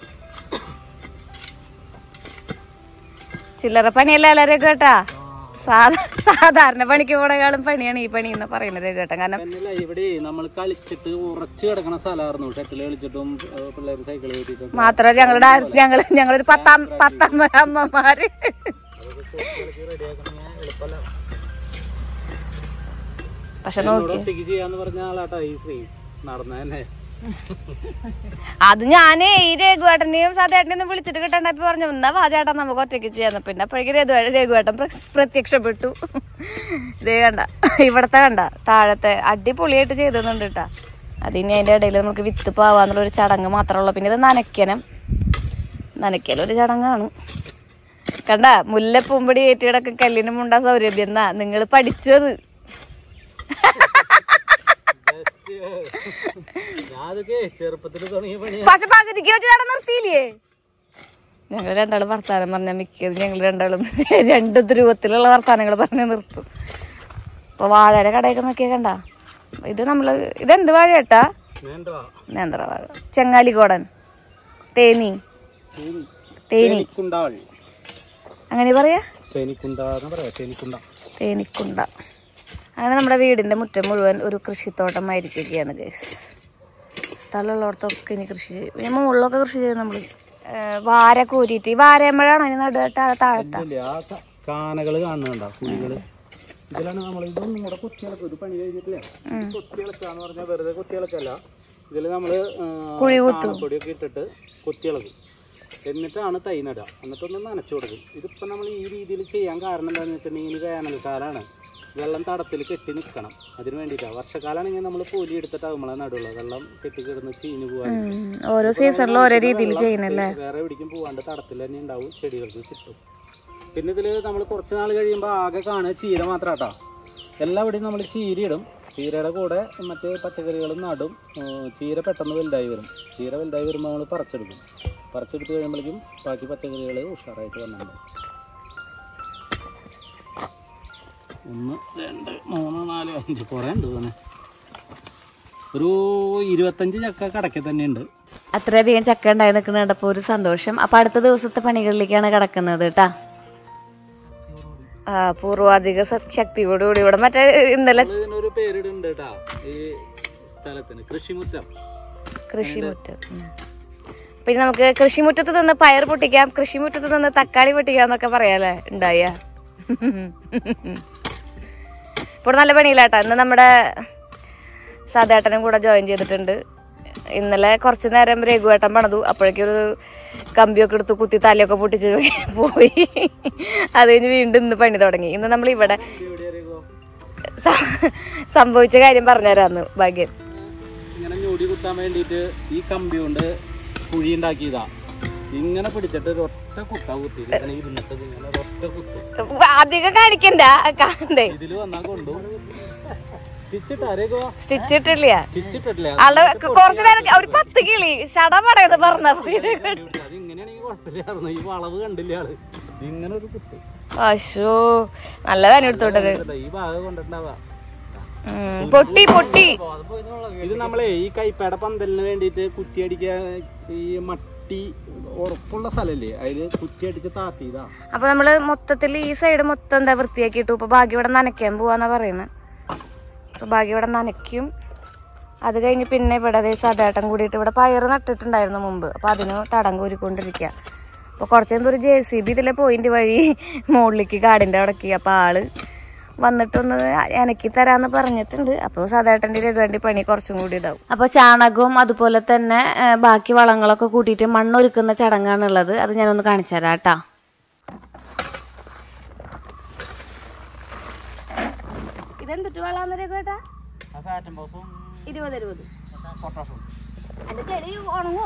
ചില്ലറ പണിയല്ല എല്ലാവരും കേട്ടാ സാധാ സാധാരണ പണിക്ക് പോണേക്കാളും പണിയാണ് ഈ പണി എന്ന് പറയുന്നത് കേട്ടോ കാരണം തന്നെയല്ല ഇവിടെ നമ്മൾ കളിച്ചിട്ട് ഉറച്ചു കിടക്കണ സ്ഥലമായിരുന്നു ഷട്ടിൽ കളിച്ചിട്ടും പിള്ളേർ സൈക്കിൾ കയറ്റിയിട്ടും മാത്രമല്ല ഞങ്ങളുടെ ആ- ഞങ്ങള് ഞങ്ങളൊരു പത്താം പത്താം അമ്മമാര് റെഡിയാക്കണമെങ്കിൽ എളുപ്പമല്ല പക്ഷെ എന്നോട് നോക്കി ഒറ്റയ്ക്ക് ചെയ്യാന്ന് പറഞ്ഞ ആളാട്ടാ ഈ ശ്രീ നടന്ന തന്നെ അത് ഞാനേ ഈ രഘുവേട്ടനെയും സാധേട്ടനെയും വിളിച്ചിട്ട് കിട്ടണ്ടപ്പോ പറഞ്ഞു എന്നാ വാ ചേട്ടാ നമുക്ക് ഒറ്റയ്ക്ക് ചെയ്യാന്ന് പിന്നെ അപ്പോഴേക്കും രഘു രഘുവേട്ടൻ പ്ര- പ്രത്യക്ഷപ്പെട്ടു ഇതേ കണ്ട ഇവിടത്തെ കണ്ട താഴത്തെ അടിപൊളിയായിട്ട് ചെയ്തെന്നുണ്ട് കേട്ടാ അതിനി അതിന്റെ ഇടയിൽ നമുക്ക് വിത്ത് പാവാന്നുള്ള ഒരു ചടങ്ങ് മാത്രമുള്ളൂ പിന്നെ ഇത് നനയ്ക്കണം നനയ്ക്കൽ ഒരു ചടങ്ങാണ് കണ്ട മുല്ലപ്പൂമ്പടി ഏറ്റിടക്കം കല്ലിന് മുണ്ടാ സൗരഭ്യം എന്നാ നിങ്ങൾ പഠിച്ചത് ഞാൻ അതൊക്കെ ചെറുപ്പത്തിൽ തുടങ്ങിയ പണിയാ പക്ഷെ പകുതിക്ക് വെച്ച് നട നിർത്തിയില്ലേ ഞങ്ങൾ രണ്ടാളും വർത്താനം പറഞ്ഞ മിക്കത് ഞങ്ങൾ രണ്ടാളും രണ്ട് ധ്രുവത്തിലുള്ള വർത്താനങ്ങൾ പറഞ്ഞ് നിർത്തും ഇപ്പൊ വാഴയുടെ കടയൊക്കെ നോക്കിയാ കണ്ട ഇത് നമ്മള് ഇതെന്ത് വാഴ ഏട്ടാ നേന്ത്രവാ നേന്ത്രവാഴ ചെങ്ങാലിക്കോടൻ തേനി തേനി തേനി തേനിക്കുണ്ടാൾ അങ്ങനെ പറയാ തേനിക്കുണ്ട എന്ന് പറയാ തേനിക്കുണ്ട തേനിക്കുണ്ട അങ്ങനെ നമ്മുടെ വീടിന്റെ മുറ്റം മുഴുവൻ ഒരു കൃഷിത്തോട്ടമായിരിക്കുകയാണ് ഗൈസ് സ്ഥലമുള്ളിടത്തൊക്കെ ഇനി കൃഷി ചെയ്യും പിന്നെ മുകളിലൊക്കെ കൃഷി ചെയ്യും നമ്മള് ഏർ വാര കോരിയിട്ട് ഈ വാരമ്പഴാണ് അതിന് നടുവേട്ട താഴത്ത ഇല്ലേ ആ ക- കാനകള് കാണുന്നുണ്ടോ കുഴികള് ഇതിലാണ് നമ്മൾ ഇതൊന്നും കൂടെ കുത്തിയിളക്കും ഇത് പണി കഴിഞ്ഞിട്ടില്ല കുത്തിയിളക്കാന്ന് പറഞ്ഞാൽ വെറുതെ കുത്തിയിളക്കല്ല ഇതിൽ നമ്മൾ ചാണപ്പൊടിയൊക്കെ ഇട്ടിട്ട് കുത്തിയിളക്കും എന്നിട്ടാണ് തൈ നടുക എന്നിട്ടൊന്ന് നനച്ചു കൊടുക്കും ഇതിപ്പോൾ നമ്മൾ ഈ രീതിയിൽ ചെയ്യാൻ കാരണം എന്താണെന്ന് വെച്ചിട്ടുണ്ടെങ്കിൽ ഇനി വേനൽക്കാലമാണ് വെള്ളം തടത്തിൽ കെട്ടി നിൽക്കണം അതിന് വേണ്ടിയിട്ടാണ് വർഷക്കാലാണെങ്കിൽ നമ്മൾ കൂലി എടുത്തിട്ട് നമ്മളെ നടുള്ളൂ വെള്ളം കെട്ടി കിടന്ന് ചീഞ്ഞു പോകാൻ ഓരോ സീസണിലും ഓരോ രീതിയിൽ ചെയ്യുന്നല്ലേ വേറെ എവിടേക്കും പോവാണ്ട് തടത്തിൽ തന്നെ ഉണ്ടാവും ചെടികൾക്ക് കിട്ടും പിന്നെ ഇതിൽ നമ്മൾ കുറച്ച് നാൾ കഴിയുമ്പോൾ ആകെ കാണുക ചീര മാത്രം കേട്ടോ എല്ലാവിടെയും നമ്മൾ ചീര ഇടും ചീരയുടെ കൂടെ മറ്റേ പച്ചക്കറികളും നടും ഉം, ചീര പെട്ടെന്ന് വലുതായി വരും ചീര വലുതായി വരുമ്പോൾ നമ്മൾ പറിച്ചെടുക്കും പറിച്ചെടുത്ത് കഴിയുമ്പോഴേക്കും ബാക്കി പച്ചക്കറികൾ ഉഷാറായിട്ട് വന്നിട്ടുണ്ട് ഒന്ന് രണ്ട് മൂന്ന് നാല് അഞ്ച് കുറേ ഉണ്ട് തോന്നെ ഒരു ഇരുപത്തഞ്ച് ചക്ക കടക്കെ തന്നെ ഉണ്ട് അത്രയധികം ചക്ക ഉണ്ടായി നിൽക്കുന്ന കണ്ടപ്പോ ഒരു സന്തോഷം അപ്പൊ അടുത്ത ദിവസത്തെ പണികളിലേക്കാണ് കിടക്കുന്നത് കേട്ടാ ആ പൂർവാധിക സ- ശക്തിയോടുകൂടി ഇവിടെ മറ്റേ ഇന്നലെ നമ്മള് ഇതിനൊരു പേരിടുന്നുണ്ട് കേട്ടാ ഈ സ്ഥലത്തിന് കൃഷിമുറ്റം കൃഷിമുറ്റം ഉം. പിന്നെ നമുക്ക് കൃഷിമുറ്റത്ത് നിന്ന് പയർ പൊട്ടിക്കാം കൃഷിമുറ്റത്ത് നിന്ന് തക്കാളി പൊട്ടിക്കാം എന്നൊക്കെ പറയാല്ലേ ഉണ്ടായ ഇപ്പോൾ നല്ല പണിയില്ലാട്ടാ ഇന്ന് നമ്മുടെ സാധാട്ടനും കൂടെ ജോയിൻ ചെയ്തിട്ടുണ്ട് ഇന്നലെ കുറച്ച് നേരം രഘുവേട്ടൻ പണതു അപ്പോഴേക്കും ഒരു കമ്പിയൊക്കെ എടുത്ത് കുത്തി തലയൊക്കെ പൊട്ടിച്ച് പോയി അത് കഴിഞ്ഞ് വീണ്ടും ഇന്ന് പണി തുടങ്ങി ഇന്ന് നമ്മൾ ഇവിടെ എവിടെ അറിയുമോ സ- സംഭവിച്ച കാര്യം പറഞ്ഞുതരാന്ന് ഭാഗ്യം ഇങ്ങനെ ഞൊടി കുത്താൻ വേണ്ടിയിട്ട് ഈ കമ്പി കൊണ്ട് കുഴി ഉണ്ടാക്കിയതാ ഇങ്ങനെ പിടിച്ചിട്ട് ഒരു ഒറ്റ കുത്ത കുത്തി ഇങ്ങനെ ഇരുന്നിട്ട് ഇങ്ങനെ ഒറ്റ കുത്ത് അധികം കാണിക്കണ്ട കാണ്ടേ ഇതില് വന്നാ കൊണ്ടു സ്റ്റിച്ച് ഇട്ടാരേക്കോ സ്റ്റിച്ച് ഇട്ടില്ല സ്റ്റിച്ച് ഇട്ടിട്ടില്ല ആള് കുറച്ചു നേരം ഒരു പത്ത് കിളി ഷട പടയത് പറഞ്ഞത് അത് ഇങ്ങനെയാണെങ്കിൽ കുഴപ്പമില്ലായിരുന്നു ഈ വളവ് കണ്ടില്ല ആള് ഇങ്ങനെ ഒരു കുത്ത് അശോ നല്ല വേന എടുത്തോട്ടത് എന്നിട്ട് ഈ ഭാഗം കൊണ്ടിട്ടുണ്ടാവാ പൊട്ടി പൊട്ടി ഇത് നമ്മളെ ഈ കൈപ്പേട പന്തലിന് വേണ്ടിയിട്ട് കുറ്റിയടിക്കാൻ ഈ മട്ടി ഉറപ്പുള്ള സ്ഥലല്ലേ അതില് കുറ്റിയടിച്ച് താത്തിയതാ അപ്പൊ നമ്മള് മൊത്തത്തിൽ ഈ സൈഡ് മൊത്തം എന്താ വൃത്തിയാക്കിയിട്ടു ഇപ്പൊ ഭാഗ്യം ഇവിടെ നനയ്ക്കാൻ പോവാന്നാ പറയുന്നത് അപ്പൊ ഭാഗ്യം ഇവിടെ നനയ്ക്കും അത് കഴിഞ്ഞ് പിന്നെ ഇവിടെ അതേ സദേട്ടൻ കൂടിയിട്ട് ഇവിടെ പയറ് നട്ടിട്ടുണ്ടായിരുന്നു മുമ്പ് അപ്പൊ അതിന് തടം കോരിക്കൊണ്ടിരിക്കുക അപ്പൊ കുറച്ച് മുമ്പ് ഒരു ജെ സി ബി ഇതിലെ പോയിന്റ് വഴി മുകളിലേക്ക് കാടിന്റെ അവിടേക്ക് അപ്പൊ ആള് വന്നിട്ടൊന്ന് എനക്കി തരാന്ന് പറഞ്ഞിട്ടുണ്ട് അപ്പോൾ സദേട്ടൻ്റെ രഘുവണ്ടി പണി കുറച്ചും കൂടി ഇതാവും അപ്പോൾ ചാണകവും അതുപോലെ തന്നെ ആ, ബാക്കി വളങ്ങളൊക്കെ കൂട്ടിയിട്ട് മണ്ണൊരുക്കുന്ന ചടങ്ങാണുള്ളത് അത് ഞാനൊന്ന് കാണിച്ചു തരാം കേട്ടാ ഇതെന്തുട്ട് വളാന്ന് രഘുവേട്ടാ ഇരുപത് ഇരുപത് എന്റെ ചെടി ഉണങ്ങോ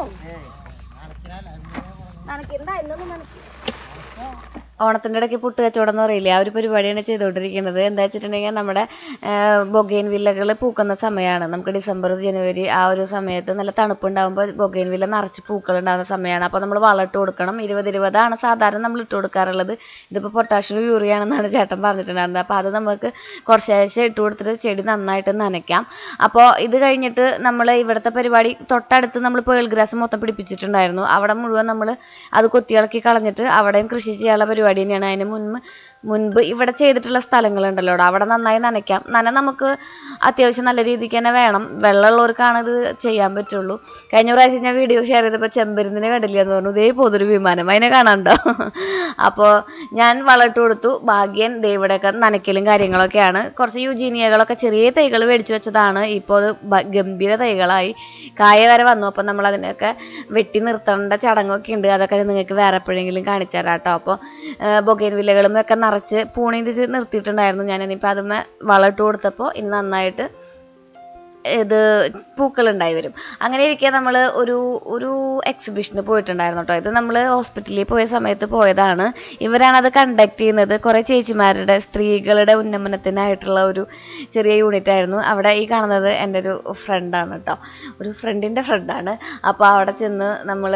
നനക്കണ്ട എന്നൊന്നും നനക്കി ഓണത്തിന്റെ ഇടയ്ക്ക് പുട്ട് കച്ചവടം എന്ന് പറയില്ലേ ആ ഒരു പരിപാടിയാണ് ചെയ്തുകൊണ്ടിരിക്കുന്നത് എന്താ വെച്ചിട്ടുണ്ടെങ്കിൽ നമ്മുടെ ബൊഗൈൻ വില്ലകൾ പൂക്കുന്ന സമയമാണ് നമുക്ക് ഡിസംബർ ജനുവരി ആ ഒരു സമയത്ത് നല്ല തണുപ്പുണ്ടാകുമ്പോൾ ബൊഗൈൻ വില്ല നിറച്ച് പൂക്കൾ ഉണ്ടാകുന്ന സമയമാണ് അപ്പോൾ നമ്മൾ വളം ഇട്ട് കൊടുക്കണം ഇരുപത് ഇരുപതാണ് സാധാരണ നമ്മൾ ഇട്ട് കൊടുക്കാറുള്ളത് ഇതിപ്പോൾ പൊട്ടാഷ്യം യൂറിയ ആണെന്നാണ് ചേട്ടൻ പറഞ്ഞിട്ടുണ്ടായിരുന്നത് അപ്പോൾ അത് നമുക്ക് കുറച്ചേശ്ശെ ഇട്ട് കൊടുത്തിട്ട് ചെടി നന്നായിട്ട് നനയ്ക്കാം അപ്പോൾ ഇത് കഴിഞ്ഞിട്ട് നമ്മൾ ഇവിടുത്തെ പരിപാടി തൊട്ടടുത്ത് നമ്മൾ പേൾ ഗ്രാസ് മൊത്തം പിടിപ്പിച്ചിട്ടുണ്ടായിരുന്നു അവിടെ മുഴുവൻ നമ്മൾ അത് കൊത്തിയിളക്കി കളഞ്ഞിട്ട് അവിടെയും കൃഷി ചെയ്യാനുള്ള പരിപാടി തന്നെയാണ് അതിന് മുൻപ് മുൻപ് ഇവിടെ ചെയ്തിട്ടുള്ള സ്ഥലങ്ങളുണ്ടല്ലോ അവിടെ അവിടെ നന്നായി നനയ്ക്കാം നന നമുക്ക് അത്യാവശ്യം നല്ല രീതിക്ക് തന്നെ വേണം വെള്ളമുള്ളവർക്കാണ് ഇത് ചെയ്യാൻ പറ്റുള്ളൂ കഴിഞ്ഞ പ്രാവശ്യം ഞാൻ വീഡിയോ ഷെയർ ചെയ്തപ്പോൾ ചെമ്പരുന്നിനെ കണ്ടില്ല എന്ന് പറഞ്ഞു ഇതേ പോതൊരു വിമാനം അതിനെ കാണാണ്ടോ അപ്പോൾ ഞാൻ വളമിട്ട് കൊടുത്തു ഭാഗ്യൻ ദേ ഇവിടെയൊക്കെ നനയ്ക്കലും കാര്യങ്ങളൊക്കെയാണ് കുറച്ച് യുജീനിയകളൊക്കെ ചെറിയ തൈകൾ മേടിച്ചു വെച്ചതാണ് ഇപ്പോൾ അത് ഭ- ഗംഭീര തൈകളായി കായ വരെ വന്നു അപ്പം നമ്മൾ അതിനൊക്കെ വെട്ടി നിർത്തേണ്ട ചടങ്ങൊക്കെ ഉണ്ട് അതൊക്കെ നിങ്ങൾക്ക് വേറെ എപ്പോഴെങ്കിലും കാണിച്ചു തരാം കേട്ടോ അപ്പോൾ ബൊഗൈൻ വില്ലകളും ഒക്കെ നിറച്ച് പൂണിന്തിച്ച് നിർത്തിയിട്ടുണ്ടായിരുന്നു ഞാൻ ഇനിയിപ്പോൾ അതുമ്മേ വളമിട്ട് കൊടുത്തപ്പോൾ ഇന്ന് നന്നായിട്ട് ഇത് പൂക്കളുണ്ടായി വരും അങ്ങനെ ഇരിക്കെ നമ്മൾ ഒരു ഒരു എക്സിബിഷന് പോയിട്ടുണ്ടായിരുന്നു കേട്ടോ ഇത് നമ്മൾ ഹോസ്പിറ്റലിൽ പോയ സമയത്ത് പോയതാണ് ഇവരാണ് അത് കണ്ടക്ട് ചെയ്യുന്നത് കുറേ ചേച്ചിമാരുടെ സ്ത്രീകളുടെ ഉന്നമനത്തിനായിട്ടുള്ള ഒരു ചെറിയ യൂണിറ്റ് ആയിരുന്നു അവിടെ ഈ കാണുന്നത് എൻ്റെ ഒരു ഫ്രണ്ടാണ് കേട്ടോ ഒരു ഫ്രണ്ടിൻ്റെ ഫ്രണ്ടാണ് അപ്പോൾ അവിടെ ചെന്ന് നമ്മൾ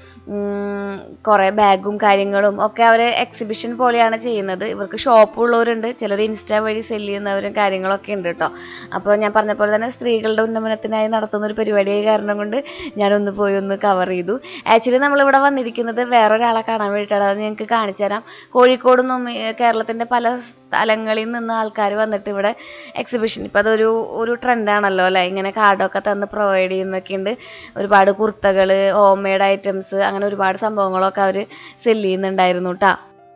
കുറേ ബാഗും കാര്യങ്ങളും ഒക്കെ അവർ എക്സിബിഷൻ പോലെയാണ് ചെയ്യുന്നത് ഇവർക്ക് ഷോപ്പ് ഉള്ളവരുണ്ട് ചിലർ ഇൻസ്റ്റാ വഴി സെല് ചെയ്യുന്നവരും കാര്യങ്ങളൊക്കെ ഉണ്ട് കേട്ടോ അപ്പോൾ ഞാൻ പറഞ്ഞ പോലെ തന്നെ സ്ത്രീകളുടെ ഉന്നമനത്തിനായി നടത്തുന്ന ഒരു പരിപാടിയായ കാരണം കൊണ്ട് ഞാനൊന്ന് പോയി ഒന്ന് കവർ ചെയ്തു ആക്ച്വലി നമ്മളിവിടെ വന്നിരിക്കുന്നത് വേറൊരാളെ കാണാൻ വേണ്ടിയിട്ടാണ് അത് ഞങ്ങൾക്ക് കാണിച്ചു തരാം കോഴിക്കോട് നിന്നും ഏർ കേരളത്തിൻ്റെ പല സ്ഥലങ്ങളിൽ നിന്ന് ആൾക്കാർ വന്നിട്ട് ഇവിടെ എക്സിബിഷൻ ഇപ്പം അതൊരു ഒരു ട്രെൻഡാണല്ലോ അല്ലേ ഇങ്ങനെ കാർഡൊക്കെ തന്ന് പ്രൊവൈഡ് ചെയ്യുന്നൊക്കെ ഉണ്ട് ഒരുപാട് കുർത്തകൾ ഹോം മെയ്ഡ് ഐറ്റംസ് അങ്ങനെ ഒരുപാട് സംഭവങ്ങളൊക്കെ അവർ സെല് ചെയ്യുന്നുണ്ടായിരുന്നു കേട്ടോ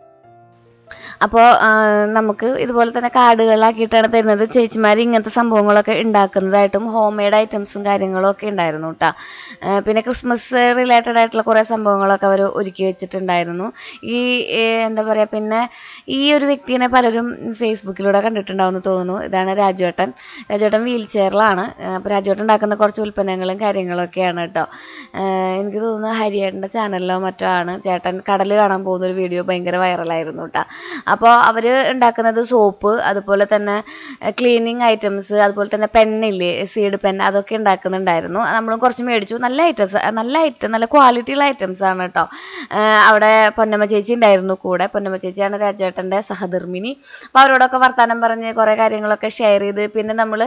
അപ്പോൾ നമുക്ക് ഇതുപോലെ തന്നെ കാർഡുകളാക്കിയിട്ടാണ് തരുന്നത് ചേച്ചിമാർ ഇങ്ങനത്തെ സംഭവങ്ങളൊക്കെ ഉണ്ടാക്കുന്നതായിട്ടും ഹോം മെയ്ഡ് ഐറ്റംസും കാര്യങ്ങളും ഒക്കെ ഉണ്ടായിരുന്നു കേട്ടോ പിന്നെ ക്രിസ്മസ് റിലേറ്റഡ് ആയിട്ടുള്ള കുറേ സംഭവങ്ങളൊക്കെ അവർ ഒരുക്കി വെച്ചിട്ടുണ്ടായിരുന്നു ഈ ഏർ, എന്താ പറയുക പിന്നെ ഈ ഒരു വ്യക്തിനെ പലരും ഫേസ്ബുക്കിലൂടെ കണ്ടിട്ടുണ്ടാവുമെന്ന് തോന്നുന്നു ഇതാണ് രാജുവേട്ടൻ രാജുവേട്ടൻ വീൽ ചെയറിലാണ് അപ്പോൾ രാജുവേട്ടൻ ഉണ്ടാക്കുന്ന കുറച്ച് ഉൽപ്പന്നങ്ങളും കാര്യങ്ങളൊക്കെയാണ് കേട്ടോ ഏർ, എനിക്ക് തോന്നുന്നു ഹരിയേട്ടൻ്റെ ചാനലിലോ മറ്റോ ആണ് ചേട്ടൻ കടൽ കാണാൻ പോകുന്ന ഒരു വീഡിയോ ഭയങ്കര വൈറലായിരുന്നു കേട്ടോ അപ്പോൾ അവർ ഉണ്ടാക്കുന്നത് സോപ്പ് അതുപോലെ തന്നെ ക്ലീനിങ് ഐറ്റംസ് അതുപോലെ തന്നെ പെന്നില്ലേ സീഡ് പെൻ അതൊക്കെ ഉണ്ടാക്കുന്നുണ്ടായിരുന്നു നമ്മളും കുറച്ച് മേടിച്ചു നല്ല ഐറ്റംസ് നല്ല ഐറ്റം നല്ല ക്വാളിറ്റിയുള്ള ഐറ്റംസ് ആണ് കേട്ടോ ഏർ അവിടെ പൊന്നമ്മ ചേച്ചി ഉണ്ടായിരുന്നു കൂടെ പൊന്നമ്മ ചേച്ചിയാണ് രാജേട്ടൻ്റെ സഹധർമ്മിണി അപ്പോൾ അവരോടൊക്കെ വർത്തമാനം പറഞ്ഞ് കുറേ കാര്യങ്ങളൊക്കെ ഷെയർ ചെയ്ത് പിന്നെ നമ്മൾ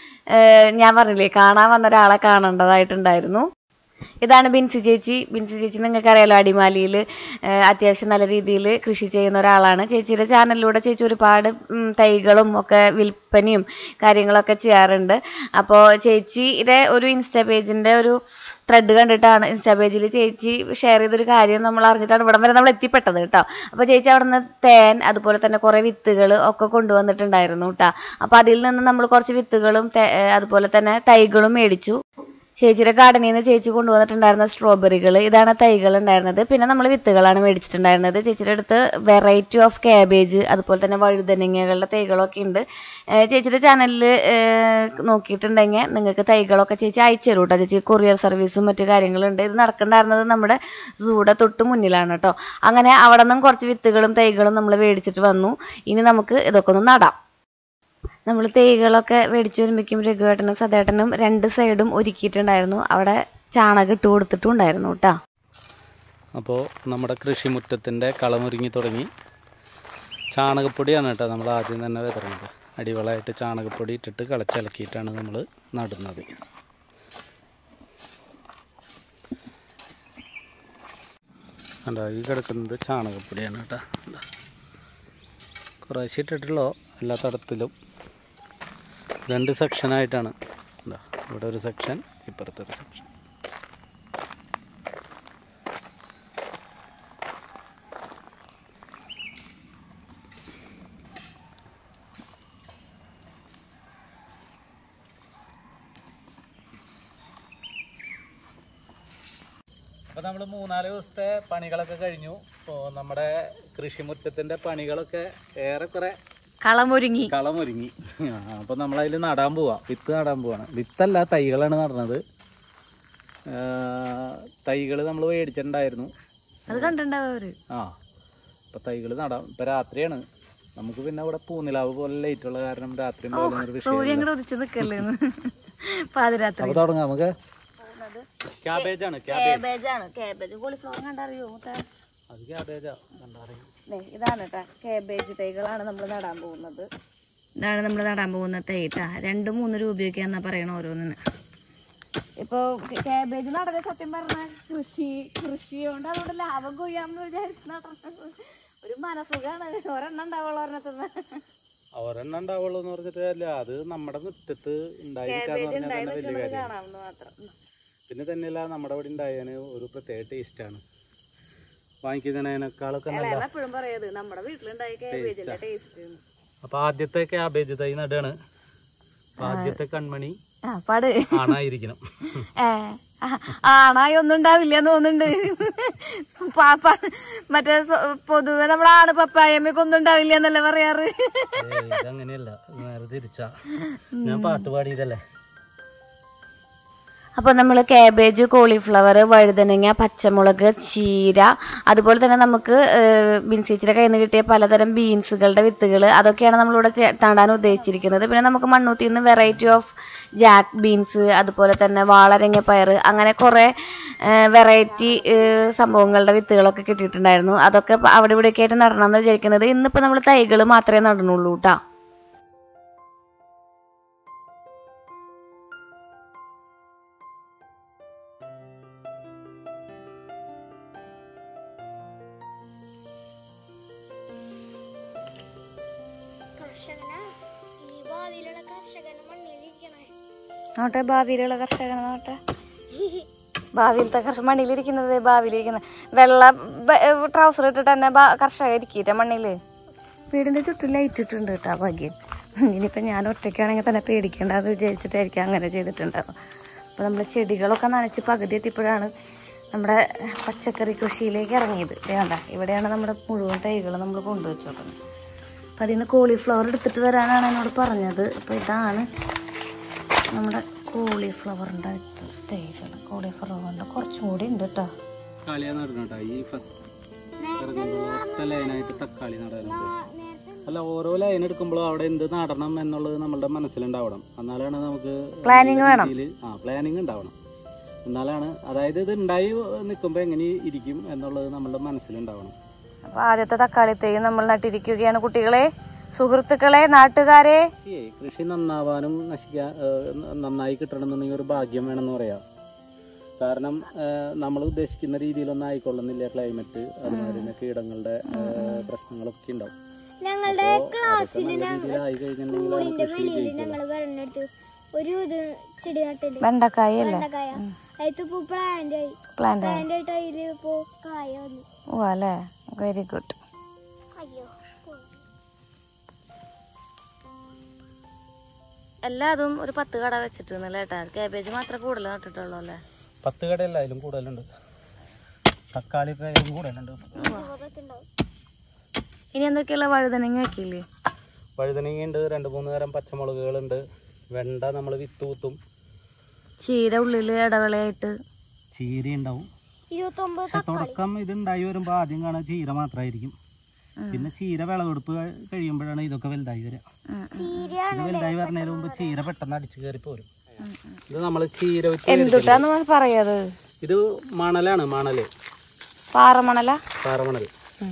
ഞാൻ പറഞ്ഞില്ലേ കാണാൻ വന്ന ഒരാളെ കാണേണ്ടതായിട്ടുണ്ടായിരുന്നു ഇതാണ് ബിൻസി ചേച്ചി ബിൻസി ചേച്ചി നിങ്ങൾക്ക് അറിയാലോ അടിമാലിയിൽ അത്യാവശ്യം നല്ല രീതിയിൽ കൃഷി ചെയ്യുന്ന ഒരാളാണ് ചേച്ചിയുടെ ചാനലിലൂടെ ചേച്ചി ഒരുപാട് ഉം, തൈകളും ഒക്കെ വിൽപ്പനയും കാര്യങ്ങളൊക്കെ ചെയ്യാറുണ്ട് അപ്പോൾ ചേച്ചിയുടെ ഒരു ഇൻസ്റ്റാ പേജിൻ്റെ ഒരു ത്രെഡ് കണ്ടിട്ടാണ് ഇൻസ്റ്റാ പേജിൽ ചേച്ചി ഷെയർ ചെയ്തൊരു കാര്യം നമ്മൾ അറിഞ്ഞിട്ടാണ് ഇവിടം വരെ നമ്മൾ എത്തിപ്പെട്ടത് കേട്ടോ അപ്പോൾ ചേച്ചി അവിടെ നിന്ന് തേൻ അതുപോലെ തന്നെ കുറേ വിത്തുകൾ ഒക്കെ കൊണ്ടുവന്നിട്ടുണ്ടായിരുന്നു കേട്ടോ അപ്പോൾ അതിൽ നിന്ന് നമ്മൾ കുറച്ച് വിത്തുകളും തേ- ഏർ അതുപോലെ തന്നെ തൈകളും മേടിച്ചു ചേച്ചിയുടെ ഗാർഡനിൽ നിന്ന് ചേച്ചി കൊണ്ടുവന്നിട്ടുണ്ടായിരുന്ന സ്ട്രോബെറികൾ ഇതാണ് തൈകൾ ഉണ്ടായിരുന്നത് പിന്നെ നമ്മൾ വിത്തുകളാണ് മേടിച്ചിട്ടുണ്ടായിരുന്നത് ചേച്ചിയുടെ അടുത്ത് വെറൈറ്റി ഓഫ് കാബേജ് അതുപോലെ തന്നെ വഴുതനങ്ങകളുടെ തൈകളൊക്കെ ഉണ്ട് ഏർ ചേച്ചിയുടെ ചാനലിൽ നോക്കിയിട്ടുണ്ടെങ്കിൽ നിങ്ങൾക്ക് തൈകളൊക്കെ ചേച്ചി അയച്ചു തരും കേട്ടോ ചേച്ചി കൊറിയർ സർവീസും മറ്റു കാര്യങ്ങളുണ്ട് ഇത് നടക്കുന്നുണ്ടായിരുന്നത് നമ്മുടെ സൂടെ തൊട്ട് മുന്നിലാണ് കേട്ടോ അങ്ങനെ അവിടെ നിന്നും കുറച്ച് വിത്തുകളും തൈകളും നമ്മൾ മേടിച്ചിട്ട് വന്നു ഇനി നമുക്ക് ഇതൊക്കെ ഒന്ന് നടാം നമ്മൾ തൈകളൊക്കെ മേടിച്ചു വരുമ്പോഴേക്കും രഘുവേട്ടനും സദേട്ടനും രണ്ട് സൈഡും ഒരുക്കിയിട്ടുണ്ടായിരുന്നു അവിടെ ചാണകം ഇട്ട് കൊടുത്തിട്ടും ഉണ്ടായിരുന്നു കേട്ടോ അപ്പോൾ നമ്മുടെ കൃഷിമുറ്റത്തിൻ്റെ കളമൊരുങ്ങി തുടങ്ങി ചാണകപ്പൊടിയാണ് കേട്ടോ നമ്മൾ ആദ്യം തന്നെ വിതറുന്നത് അടിവളമായിട്ട് ചാണകപ്പൊടി ഇട്ടിട്ട് കളച്ചിളക്കിയിട്ടാണ് നമ്മൾ നടുന്നത് കണ്ടോ ഈ കിടക്കുന്നത് ചാണകപ്പൊടിയാണ് കേട്ടോ കണ്ടോ കുറേശ്ശെ ഇട്ടിട്ടുള്ളൂ എല്ലാ തടത്തിലും രണ്ട് സെക്ഷനായിട്ടാണ് കണ്ടോ ഇവിടെ ഒരു സെക്ഷൻ ഇപ്പുറത്തെ ഒരു സെക്ഷൻ അപ്പോൾ നമ്മൾ മൂന്നാല് ദിവസത്തെ പണികളൊക്കെ കഴിഞ്ഞു ഇപ്പോൾ നമ്മുടെ കൃഷിമുറ്റത്തിൻ്റെ പണികളൊക്കെ ഏറെക്കുറെ കളമൊരുങ്ങി കളമൊരുങ്ങി അപ്പോൾ നമ്മളതിൽ നടാൻ പോവാം വിത്ത് നടാൻ പോവാണ് വിത്തല്ല തൈകളാണ് നടന്നത് തൈകൾ നമ്മൾ മേടിച്ചിട്ടുണ്ടായിരുന്നു അത് കണ്ടിട്ടുണ്ടാവും അവര് ആ അപ്പോൾ തൈകൾ നടാം ഇപ്പോൾ രാത്രിയാണ് നമുക്ക് പിന്നെ ഇവിടെ പൂനിലാവ് പോലെ ലൈറ്റ് ഉള്ള കാരണം രാത്രി ഒരു വിഷയം സൂര്യൻ കൂടെ ഉദിച്ച് നിക്കല്ലേന്ന് പാതിരാത്രി അപ്പോൾ തുടങ്ങാം നമുക്ക് ക്യാബേജ് ആണ് ക്യാബേജ് കാബേജ് ആണ് കാബേജ് കോളിഫ്ലവർ കണ്ടറിയോ അത് ക്യാബേജാ കണ്ടറിയും ദേ, ഇതാണ് കേട്ടോ കാബേജ് തൈകളാണ് നമ്മൾ നടാൻ പോകുന്നത് ഇതാണ് നമ്മൾ നടാൻ പോകുന്ന തൈ ട്ടാ രണ്ട് മൂന്ന് രൂപയൊക്കെ എന്നാ പറയണ ഓരോന്നിന് ഇപ്പൊ കാബേജ് നടന്ന സത്യം പറഞ്ഞ കൃഷി കൃഷി കൊണ്ട് അതുകൊണ്ട് ലാഭം കൊയ്യാമെന്ന് വിചാരിച്ച് നടന്നത് ഒരു ഒരു മനസുഖാണ് ഒരെണ്ണം ഉണ്ടാവുള്ള ഒരെണ്ണത്തിന് ഒരെണ്ണം ഉണ്ടാവുള്ളൂ എന്ന് പറഞ്ഞിട്ട് അല്ല അത് നമ്മുടെ മുറ്റത്ത് ഉണ്ടായിരിക്കാന്ന് പറഞ്ഞാൽ തന്നെ വലിയ കാര്യമാണ് കാണാമെന്ന് മാത്രം പിന്നെ തന്നെയല്ല നമ്മുടെ ഇവിടെ ഉണ്ടായതിന് ഒരു പ്രത്യേക ടേസ്റ്റാണ് വാങ്ങിക്കുന്നതിനേക്കാളൊക്കെ നല്ല ഇളയമ്മ എപ്പോഴും പറയത് നമ്മുടെ വീട്ടിലുണ്ടായ കാബേജിന്റെ ടേസ്റ്റ് അപ്പൊ ആദ്യത്തെ ക്യാബേജ് തൈ നടാണ് അപ്പൊ ആദ്യത്തെ കൺമണി ആ പാട് ആണായിരിക്കണം ഏ ആ, ആണായി ഒന്നും ഉണ്ടാവില്ല തോന്നുന്നുണ്ട് പാപ്പ മറ്റേ സ്വ- പൊതുവെ നമ്മുടെ ആണ് പപ്പായമ്മക്ക് ഒന്നും ഉണ്ടാവില്ല എന്നല്ലേ പറയാറ് ഏയ്, ഇതങ്ങനെയല്ല നേരെ തിരിച്ചാ ഞാൻ പാട്ട് പാടിയതല്ലേ അപ്പോൾ നമ്മൾ കാബേജ് കോളിഫ്ലവർ വഴുതനങ്ങ പച്ചമുളക് ചീര അതുപോലെ തന്നെ നമുക്ക് ബിൻസീച്ചിയുടെ കയ്യിൽ നിന്ന് കിട്ടിയ പലതരം ബീൻസുകളുടെ വിത്തുകൾ അതൊക്കെയാണ് നമ്മളിവിടെ ചെ- നടാൻ ഉദ്ദേശിച്ചിരിക്കുന്നത് പിന്നെ നമുക്ക് മണ്ണൂത്തിയിൽ നിന്ന് വെറൈറ്റി ഓഫ് ജാക്ക് ബീൻസ് അതുപോലെ തന്നെ വാളരങ്ങ പയർ അങ്ങനെ കുറേ വെറൈറ്റി സംഭവങ്ങളുടെ വിത്തുകളൊക്കെ കിട്ടിയിട്ടുണ്ടായിരുന്നു അതൊക്കെ ഇപ്പൊ അവിടെ ഇവിടെയൊക്കെ ആയിട്ട് നടണം എന്ന് വിചാരിക്കുന്നത് ഇന്നിപ്പോൾ നമ്മൾ തൈകൾ മാത്രമേ നടണുള്ളൂ കേട്ടോ കർഷകന ഈ ഭാവിയിലുള്ള കർഷകന് മണ്ണിലിരിക്കണേ നോട്ടെ ഭാവിയിലുള്ള കർഷകൻ നോട്ടെ ഭാവിയിലത്തെ കർഷക മണ്ണിലിരിക്കുന്നത് ഭാവിയിലിരിക്കുന്നത് വെള്ള ട്രൗസർ ഇട്ടിട്ട് തന്നെ ബാ- കർഷക ഇരിക്കില്ല മണ്ണില് വീടിന്റെ ചുറ്റും ലൈറ്റ് ഇട്ടിട്ടുണ്ട് കേട്ടോ ഭാഗ്യം ഇനിയിപ്പോൾ ഞാൻ ഒറ്റയ്ക്കാണെങ്കിൽ തന്നെ പേടിക്കേണ്ട അത് വിചാരിച്ചിട്ടായിരിക്കും അങ്ങനെ ചെയ്തിട്ടുണ്ടാവും അപ്പോൾ നമ്മൾ ചെടികളൊക്കെ നനച്ച് പകുതി എത്തിയപ്പോഴാണ് നമ്മുടെ പച്ചക്കറി കൃഷിയിലേക്ക് ഇറങ്ങിയത് വേണ്ട ഇവിടെയാണ് നമ്മുടെ മുഴുവൻ തൈകൾ നമ്മൾ കൊണ്ടുവച്ചോക്കുന്നത് അപ്പം അതിൽ നിന്ന് കോളിഫ്ലവർ എടുത്തിട്ട് വരാനാണ് എന്നോട് പറഞ്ഞത് അപ്പോൾ ഇതാണ് നമ്മുടെ കോളിഫ്ലവറിൻ്റെ തൈകൾ കോളിഫ്ലവറിൻ്റെ കുറച്ചും കൂടി ഉണ്ട് കേട്ടോ തക്കാളിയാ നടണം കേട്ടോ ഈ ഫസ്റ്റ് ഇറങ്ങുമ്പോൾ ഒറ്റ ലൈനായിട്ട് തക്കാളി നടാൻ ഉദ്ദേശിച്ചത് അല്ല ഓരോ ലൈൻ എടുക്കുമ്പോഴും അവിടെ എന്ത് നടണം എന്നുള്ളത് നമ്മളുടെ മനസ്സിലുണ്ടാവണം എന്നാലാണ് നമുക്ക് Planning വേണം. രീതിയില് ആ പ്ലാനിങ് ഉണ്ടാവണം എന്നാലാണ് അതായത് ഇത് ഉണ്ടായി നിൽക്കുമ്പോൾ എങ്ങനെ ഇരിക്കും എന്നുള്ളത് നമ്മളുടെ മനസ്സിലുണ്ടാവണം അപ്പോൾ ആദ്യത്തെ തക്കാളി തൈ നമ്മൾ നട്ടിരിക്കുകയാണ് കുട്ടികളെ സുഹൃത്തുക്കളെ നാട്ടുകാരെ ഈ കൃഷി നന്നാവാനും നശിക്കാൻ നന്നായി കിട്ടണമെന്നുണ്ടെങ്കിൽ ഒരു ഭാഗ്യം വേണമെന്ന് പറയാം കാരണം നമ്മൾ ഉദ്ദേശിക്കുന്ന രീതിയിലൊന്നും ആയിക്കൊള്ളുന്നില്ല ക്ലൈമറ്റ് അതുമാതിരി തന്നെ കീടങ്ങളുടെ ആ, പ്രശ്നങ്ങളൊക്കെ ഉണ്ടാവും ഞങ്ങളുടെ അപ്പോ അതൊക്കെ നല്ല രീതിയിലായി കഴിഞ്ഞിട്ടുണ്ടെങ്കിലാണ് കൃഷി വെളിയിൽ വിജയിക്കുക ഞങ്ങൾ പറഞ്ഞെടുത്ത് ഒരു ഇത് ചെടി നട്ടിട്ട് വെണ്ടക്കായ അല്ലേ വെണ്ടക്കായ അതിൽ ഇപ്പൊ പ്ലാന്റ് ആയി പ്ലാന്റ് പ്ലാന്റ് ആയിട്ട് അതില് ഇപ്പൊ കായ വന്നു ഓ അല്ലേ വെരി ഗുഡ് അയ്യോ എല്ലാതും ഒരു പത്ത് കട വെച്ചിട്ടുണ്ട് കേട്ടാ കാബേജ് മാത്രമേ കൂടുതൽ നട്ടിട്ടുള്ളൂ അല്ലേ പത്ത് കടയല്ല അതിലും കൂടുതലുണ്ട് തക്കാളി ഒക്കെ അതിലും കൂടുതലുണ്ട് അതൊക്കെ ഉണ്ടാവും ഇനി എന്തൊക്കെയുള്ള വഴുതനങ്ങ വെക്കില്ലേ വഴുതനങ്ങയുണ്ട് രണ്ട് മൂന്ന് തരം പച്ചമുളകുകളുണ്ട് വെണ്ട നമ്മൾ വിത്ത് കുത്തും ചീര ഉള്ളിൽ ഇടവേളയായിട്ട് ചീര ഉണ്ടാവും ഇരുപത്തൊമ്പത് പക്ഷെ തുടക്കം ഇത് ഉണ്ടായി വരുമ്പോൾ ആദ്യം കാണാൻ ചീര മാത്രമായിരിക്കും പിന്നെ ചീര വിളവെടുപ്പ് കഴി- കഴിയുമ്പോഴാണ് ഇതൊക്കെ വലുതായി വരിക ഇത് വലുതായി വരുന്നതിന് മുമ്പ് ചീര പെട്ടെന്ന് അടിച്ചു കയറി പോരും ഇത് നമ്മൾ ചീര വെച്ച് എന്തുട്ടാന്ന് പറയാത് ഇത് മണലാണ് മണല് പാറമണല പാറമണൽ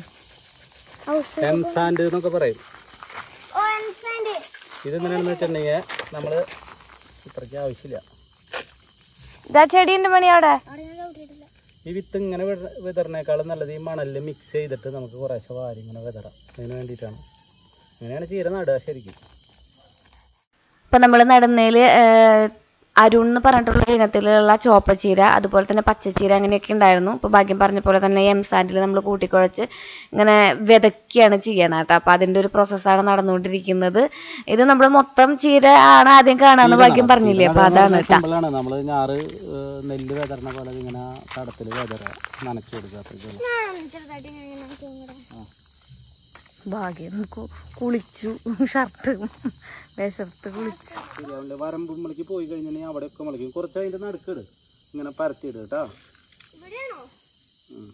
എംസാൻഡ് എന്നൊക്കെ പറയും ഓ എൻഫ്രണ്ട് ഇതെന്തിനാണെന്ന് വെച്ചിട്ടുണ്ടെങ്കിൽ നമ്മൾ ഇത്രയ്ക്ക് ആവശ്യമില്ല ഇതാ ചെടിന്റെ പണി അവിടെ അവിടെ ഞാൻ ചവിട്ടിയിട്ടില്ല ഈ വിത്ത് ഇങ്ങനെ വിത- വിതറിനേക്കാളും നല്ലത് ഈ മണലിൽ മിക്സ് ചെയ്തിട്ട് നമുക്ക് കുറേശ്ശെ വാരി ഇങ്ങനെ വിതറാം അതിന് വേണ്ടിയിട്ടാണ് അങ്ങനെയാണ് ചീര നടുക ശരിക്കും ഇപ്പൊ നമ്മൾ നടുന്നതിൽ അരുൺ എന്ന് പറഞ്ഞിട്ടുള്ള ഇനത്തിലുള്ള ചോപ്പച്ചീര അതുപോലെ തന്നെ പച്ചച്ചീര അങ്ങനെയൊക്കെ ഉണ്ടായിരുന്നു ഇപ്പൊ ഭാഗ്യം പറഞ്ഞ പോലെ തന്നെ എം സാൻഡിൽ നമ്മൾ കൂട്ടിക്കുഴച്ച് ഇങ്ങനെ വിതയ്ക്കുകയാണ് ചെയ്യണം കേട്ടോ അപ്പൊ അതിന്റെ ഒരു പ്രോസസ്സാണ് നടന്നുകൊണ്ടിരിക്കുന്നത് ഇത് നമ്മൾ മൊത്തം ചീര ആണ് ആദ്യം കാണാന്ന് ഭാഗ്യം പറഞ്ഞില്ലേ അപ്പൊ അതാണ് കേട്ടോ സിമ്പിളാണ് നമ്മൾ ഞാറ് ഏഹ്, നെല്ല് വിതരണ പോലെ ഇങ്ങനെ തടത്തിൽ വിതറ നനച്ചു കൊടുക്കുക അത്രയ്ക്കുള്ളൂ ഞാൻ ചെറുതായിട്ട് ഇങ്ങനെ ഇങ്ങനെ നോക്കി ഇങ്ങടെ. ഭാഗ്യം കു- കുളിച്ചു ഷർട്ട് വിശർത്ത് കുളിച്ചു ശരിയാവില്ല വരമ്പുമ്മളിക്ക് പോയി കഴിഞ്ഞിട്ടുണ്ടെങ്കിൽ അവിടെയൊക്കെ മുളയ്ക്കും കുറച്ച് അതിൻ്റെ നടുക്കിട് ഇങ്ങനെ പരത്തിയിട് കേട്ടോ ഇവിടെയാണോ ഉം.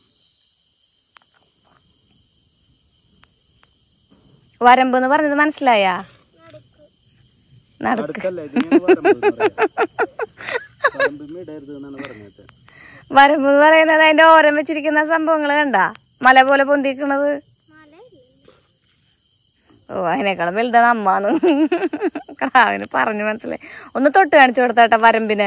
വരമ്പ് എന്ന് പറഞ്ഞത് മനസ്സിലായാ നടക്ക് നടുക്കല്ല ഇതിങ്ങനെ വരമ്പ് എന്ന് പറയാ. വരമ്പിമ്മ ഇടരുത് എന്നാണ് പറഞ്ഞത് വരമ്പ് എന്ന് പറയുന്നത് അതിന്റെ ഓരം വെച്ചിരിക്കുന്ന സംഭവങ്ങൾ കണ്ട മല പോലെ പൊന്തിക്കണത് ഓ അതിനേക്കാളും വലുതാണ് അമ്മാന്ന് അവന് പറഞ്ഞു മനസ്സിലായി ഒന്ന് തൊട്ട് കാണിച്ചു കൊടുത്താട്ടെ വരമ്പിനെ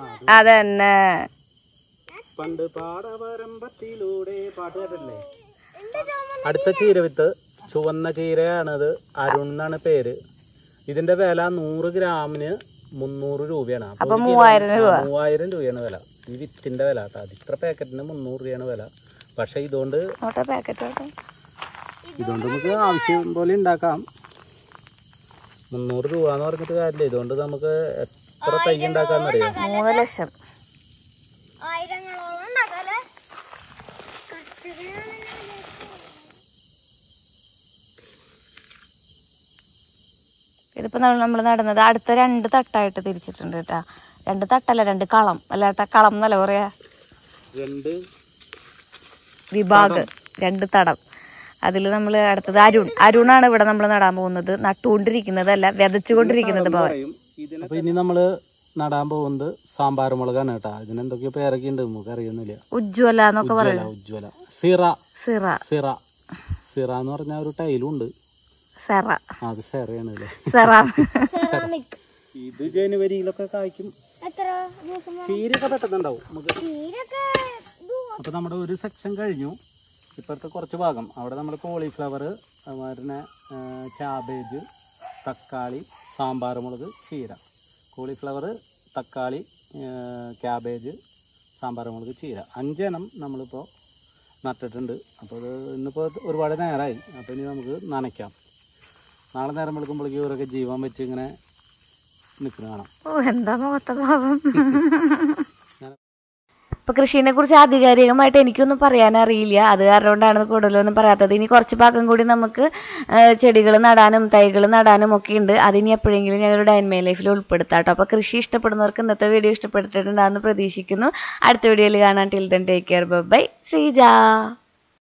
അതന്നെ പണ്ട് പാടവരമ്പത്തിലൂടെ പാട്ട് കേട്ടില്ലേ അടുത്ത ചീര വിത്ത് ചുവന്ന ചീരയാണത് അരുൺ എന്നാണ് പേര് ഇതിന്റെ വില നൂറ് ഗ്രാമിന് മുന്നൂറ് രൂപയാണ് അപ്പൊ ഒരു കിലോ- മൂവായിരം രൂപ. ആ, മൂവായിരം രൂപയാണ് വില ഈ വിത്തിന്റെ വില കേട്ടോ അത് ഇത്ര പാക്കറ്റിന് മുന്നൂറ് രൂപയാണ് വില പക്ഷെ ഇതുകൊണ്ട് ഓട്ടോ പാക്കറ്റ് ഓട്ടോ ഇതുകൊണ്ട് നമുക്ക് ആവശ്യം പോലെ ഉണ്ടാക്കാം മുന്നൂറ് രൂപ എന്ന് പറഞ്ഞിട്ട് കാര്യമില്ല ഇതുകൊണ്ട് നമുക്ക് എത്ര തൈ ഉണ്ടാക്കാന്നറിയാം മൂന്ന് ലക്ഷം ആയിരങ്ങളോളം ഉണ്ടാക്കാല്ലേ കർഷകനാണ് ഇതിപ്പോ നമ്മൾ നമ്മൾ നടുന്നത് അടുത്ത രണ്ട് തട്ടായിട്ട് തിരിച്ചിട്ടുണ്ട് കേട്ടാ രണ്ട് തട്ടല്ല രണ്ട് കളം അല്ല ഏട്ടാ കളം എന്നല്ല പറയാ രണ്ട് വിഭാഗ് രണ്ട് തടം അതിൽ നമ്മൾ അടുത്തത് അരുൺ അരുണാണ് ഇവിടെ നമ്മൾ നടാൻ പോകുന്നത് നട്ടുകൊണ്ടിരിക്കുന്നതല്ല വിതച്ചുകൊണ്ടിരിക്കുന്നത് ഭവൻ പറയും അപ്പൊ ഇനി നമ്മള് നടാൻ പോകുന്നത് സാമ്പാർ മുളകാണ് കേട്ടാ ഇതിനെന്തൊക്കെയോ പേരൊക്കെ ഉണ്ട് നമുക്ക് അറിയുന്നില്ല ഉജ്ജ്വല എന്നൊക്കെ ഉജ്ജ്വല പറയും ഉജ്ജ്വല സിറ സിറ സിറ സിറ എന്ന് പറഞ്ഞ ഒരു ടൈലും ഉണ്ട് സെറ ആ, അത് സെറയാണ് അല്ലേ സെറ സെറാമിക് ഇത് ജനുവരിയിലൊക്കെ കായ്ക്കും എത്ര ദിവസം ചീരയൊക്കെ പെട്ടെന്നുണ്ടാവും നമുക്ക് തീരൊക്കെ അപ്പൊ നമ്മുടെ ഒരു സെക്ഷൻ കഴിഞ്ഞു ഇപ്പോഴത്തെ കുറച്ച് ഭാഗം അവിടെ നമ്മൾ കോളിഫ്ലവർ അതുപോലെ തന്നെ ക്യാബേജ് തക്കാളി സാമ്പാർ മുളക് ചീര കോളിഫ്ലവർ തക്കാളി ക്യാബേജ് സാമ്പാർ മുളക് ചീര അഞ്ചെണ്ണം നമ്മളിപ്പോൾ നട്ടിട്ടുണ്ട് അപ്പോൾ അത് ഇന്നിപ്പോൾ ഒരുപാട് നേരമായി അപ്പോൾ ഇനി നമുക്ക് നനയ്ക്കാം നാളെ നേരം വെളുക്കുമ്പോഴേക്കും ഇവരൊക്കെ ജീവൻ വെച്ച് ഇങ്ങനെ നിൽക്കുന്ന കാണാം ഓ എന്താ മുഖത്തെ ഭാവം ഇപ്പൊ കൃഷിനെ കുറിച്ച് ആധികാരികമായിട്ട് എനിക്കൊന്നും പറയാൻ അറിയില്ല അത് കാരണം കൊണ്ടാണ് കൂടുതലൊന്നും പറയാത്തത് ഇനി കുറച്ച് ഭാഗം കൂടി നമുക്ക് ചെടികൾ നടാനും തൈകൾ നടാനും ഒക്കെ ഉണ്ട് അതിനി എപ്പോഴെങ്കിലും ഞങ്ങളുടെ ഡൈൻമൈ ലൈഫിൽ ഉൾപ്പെടുത്താം കേട്ടോ അപ്പൊ കൃഷി ഇഷ്ടപ്പെടുന്നവർക്ക് ഇന്നത്തെ വീഡിയോ ഇഷ്ടപ്പെട്ടിട്ടുണ്ടാകുമെന്ന് പ്രതീക്ഷിക്കുന്നു അടുത്ത വീഡിയോയിൽ കാണാൻ till then take care bye Sreeja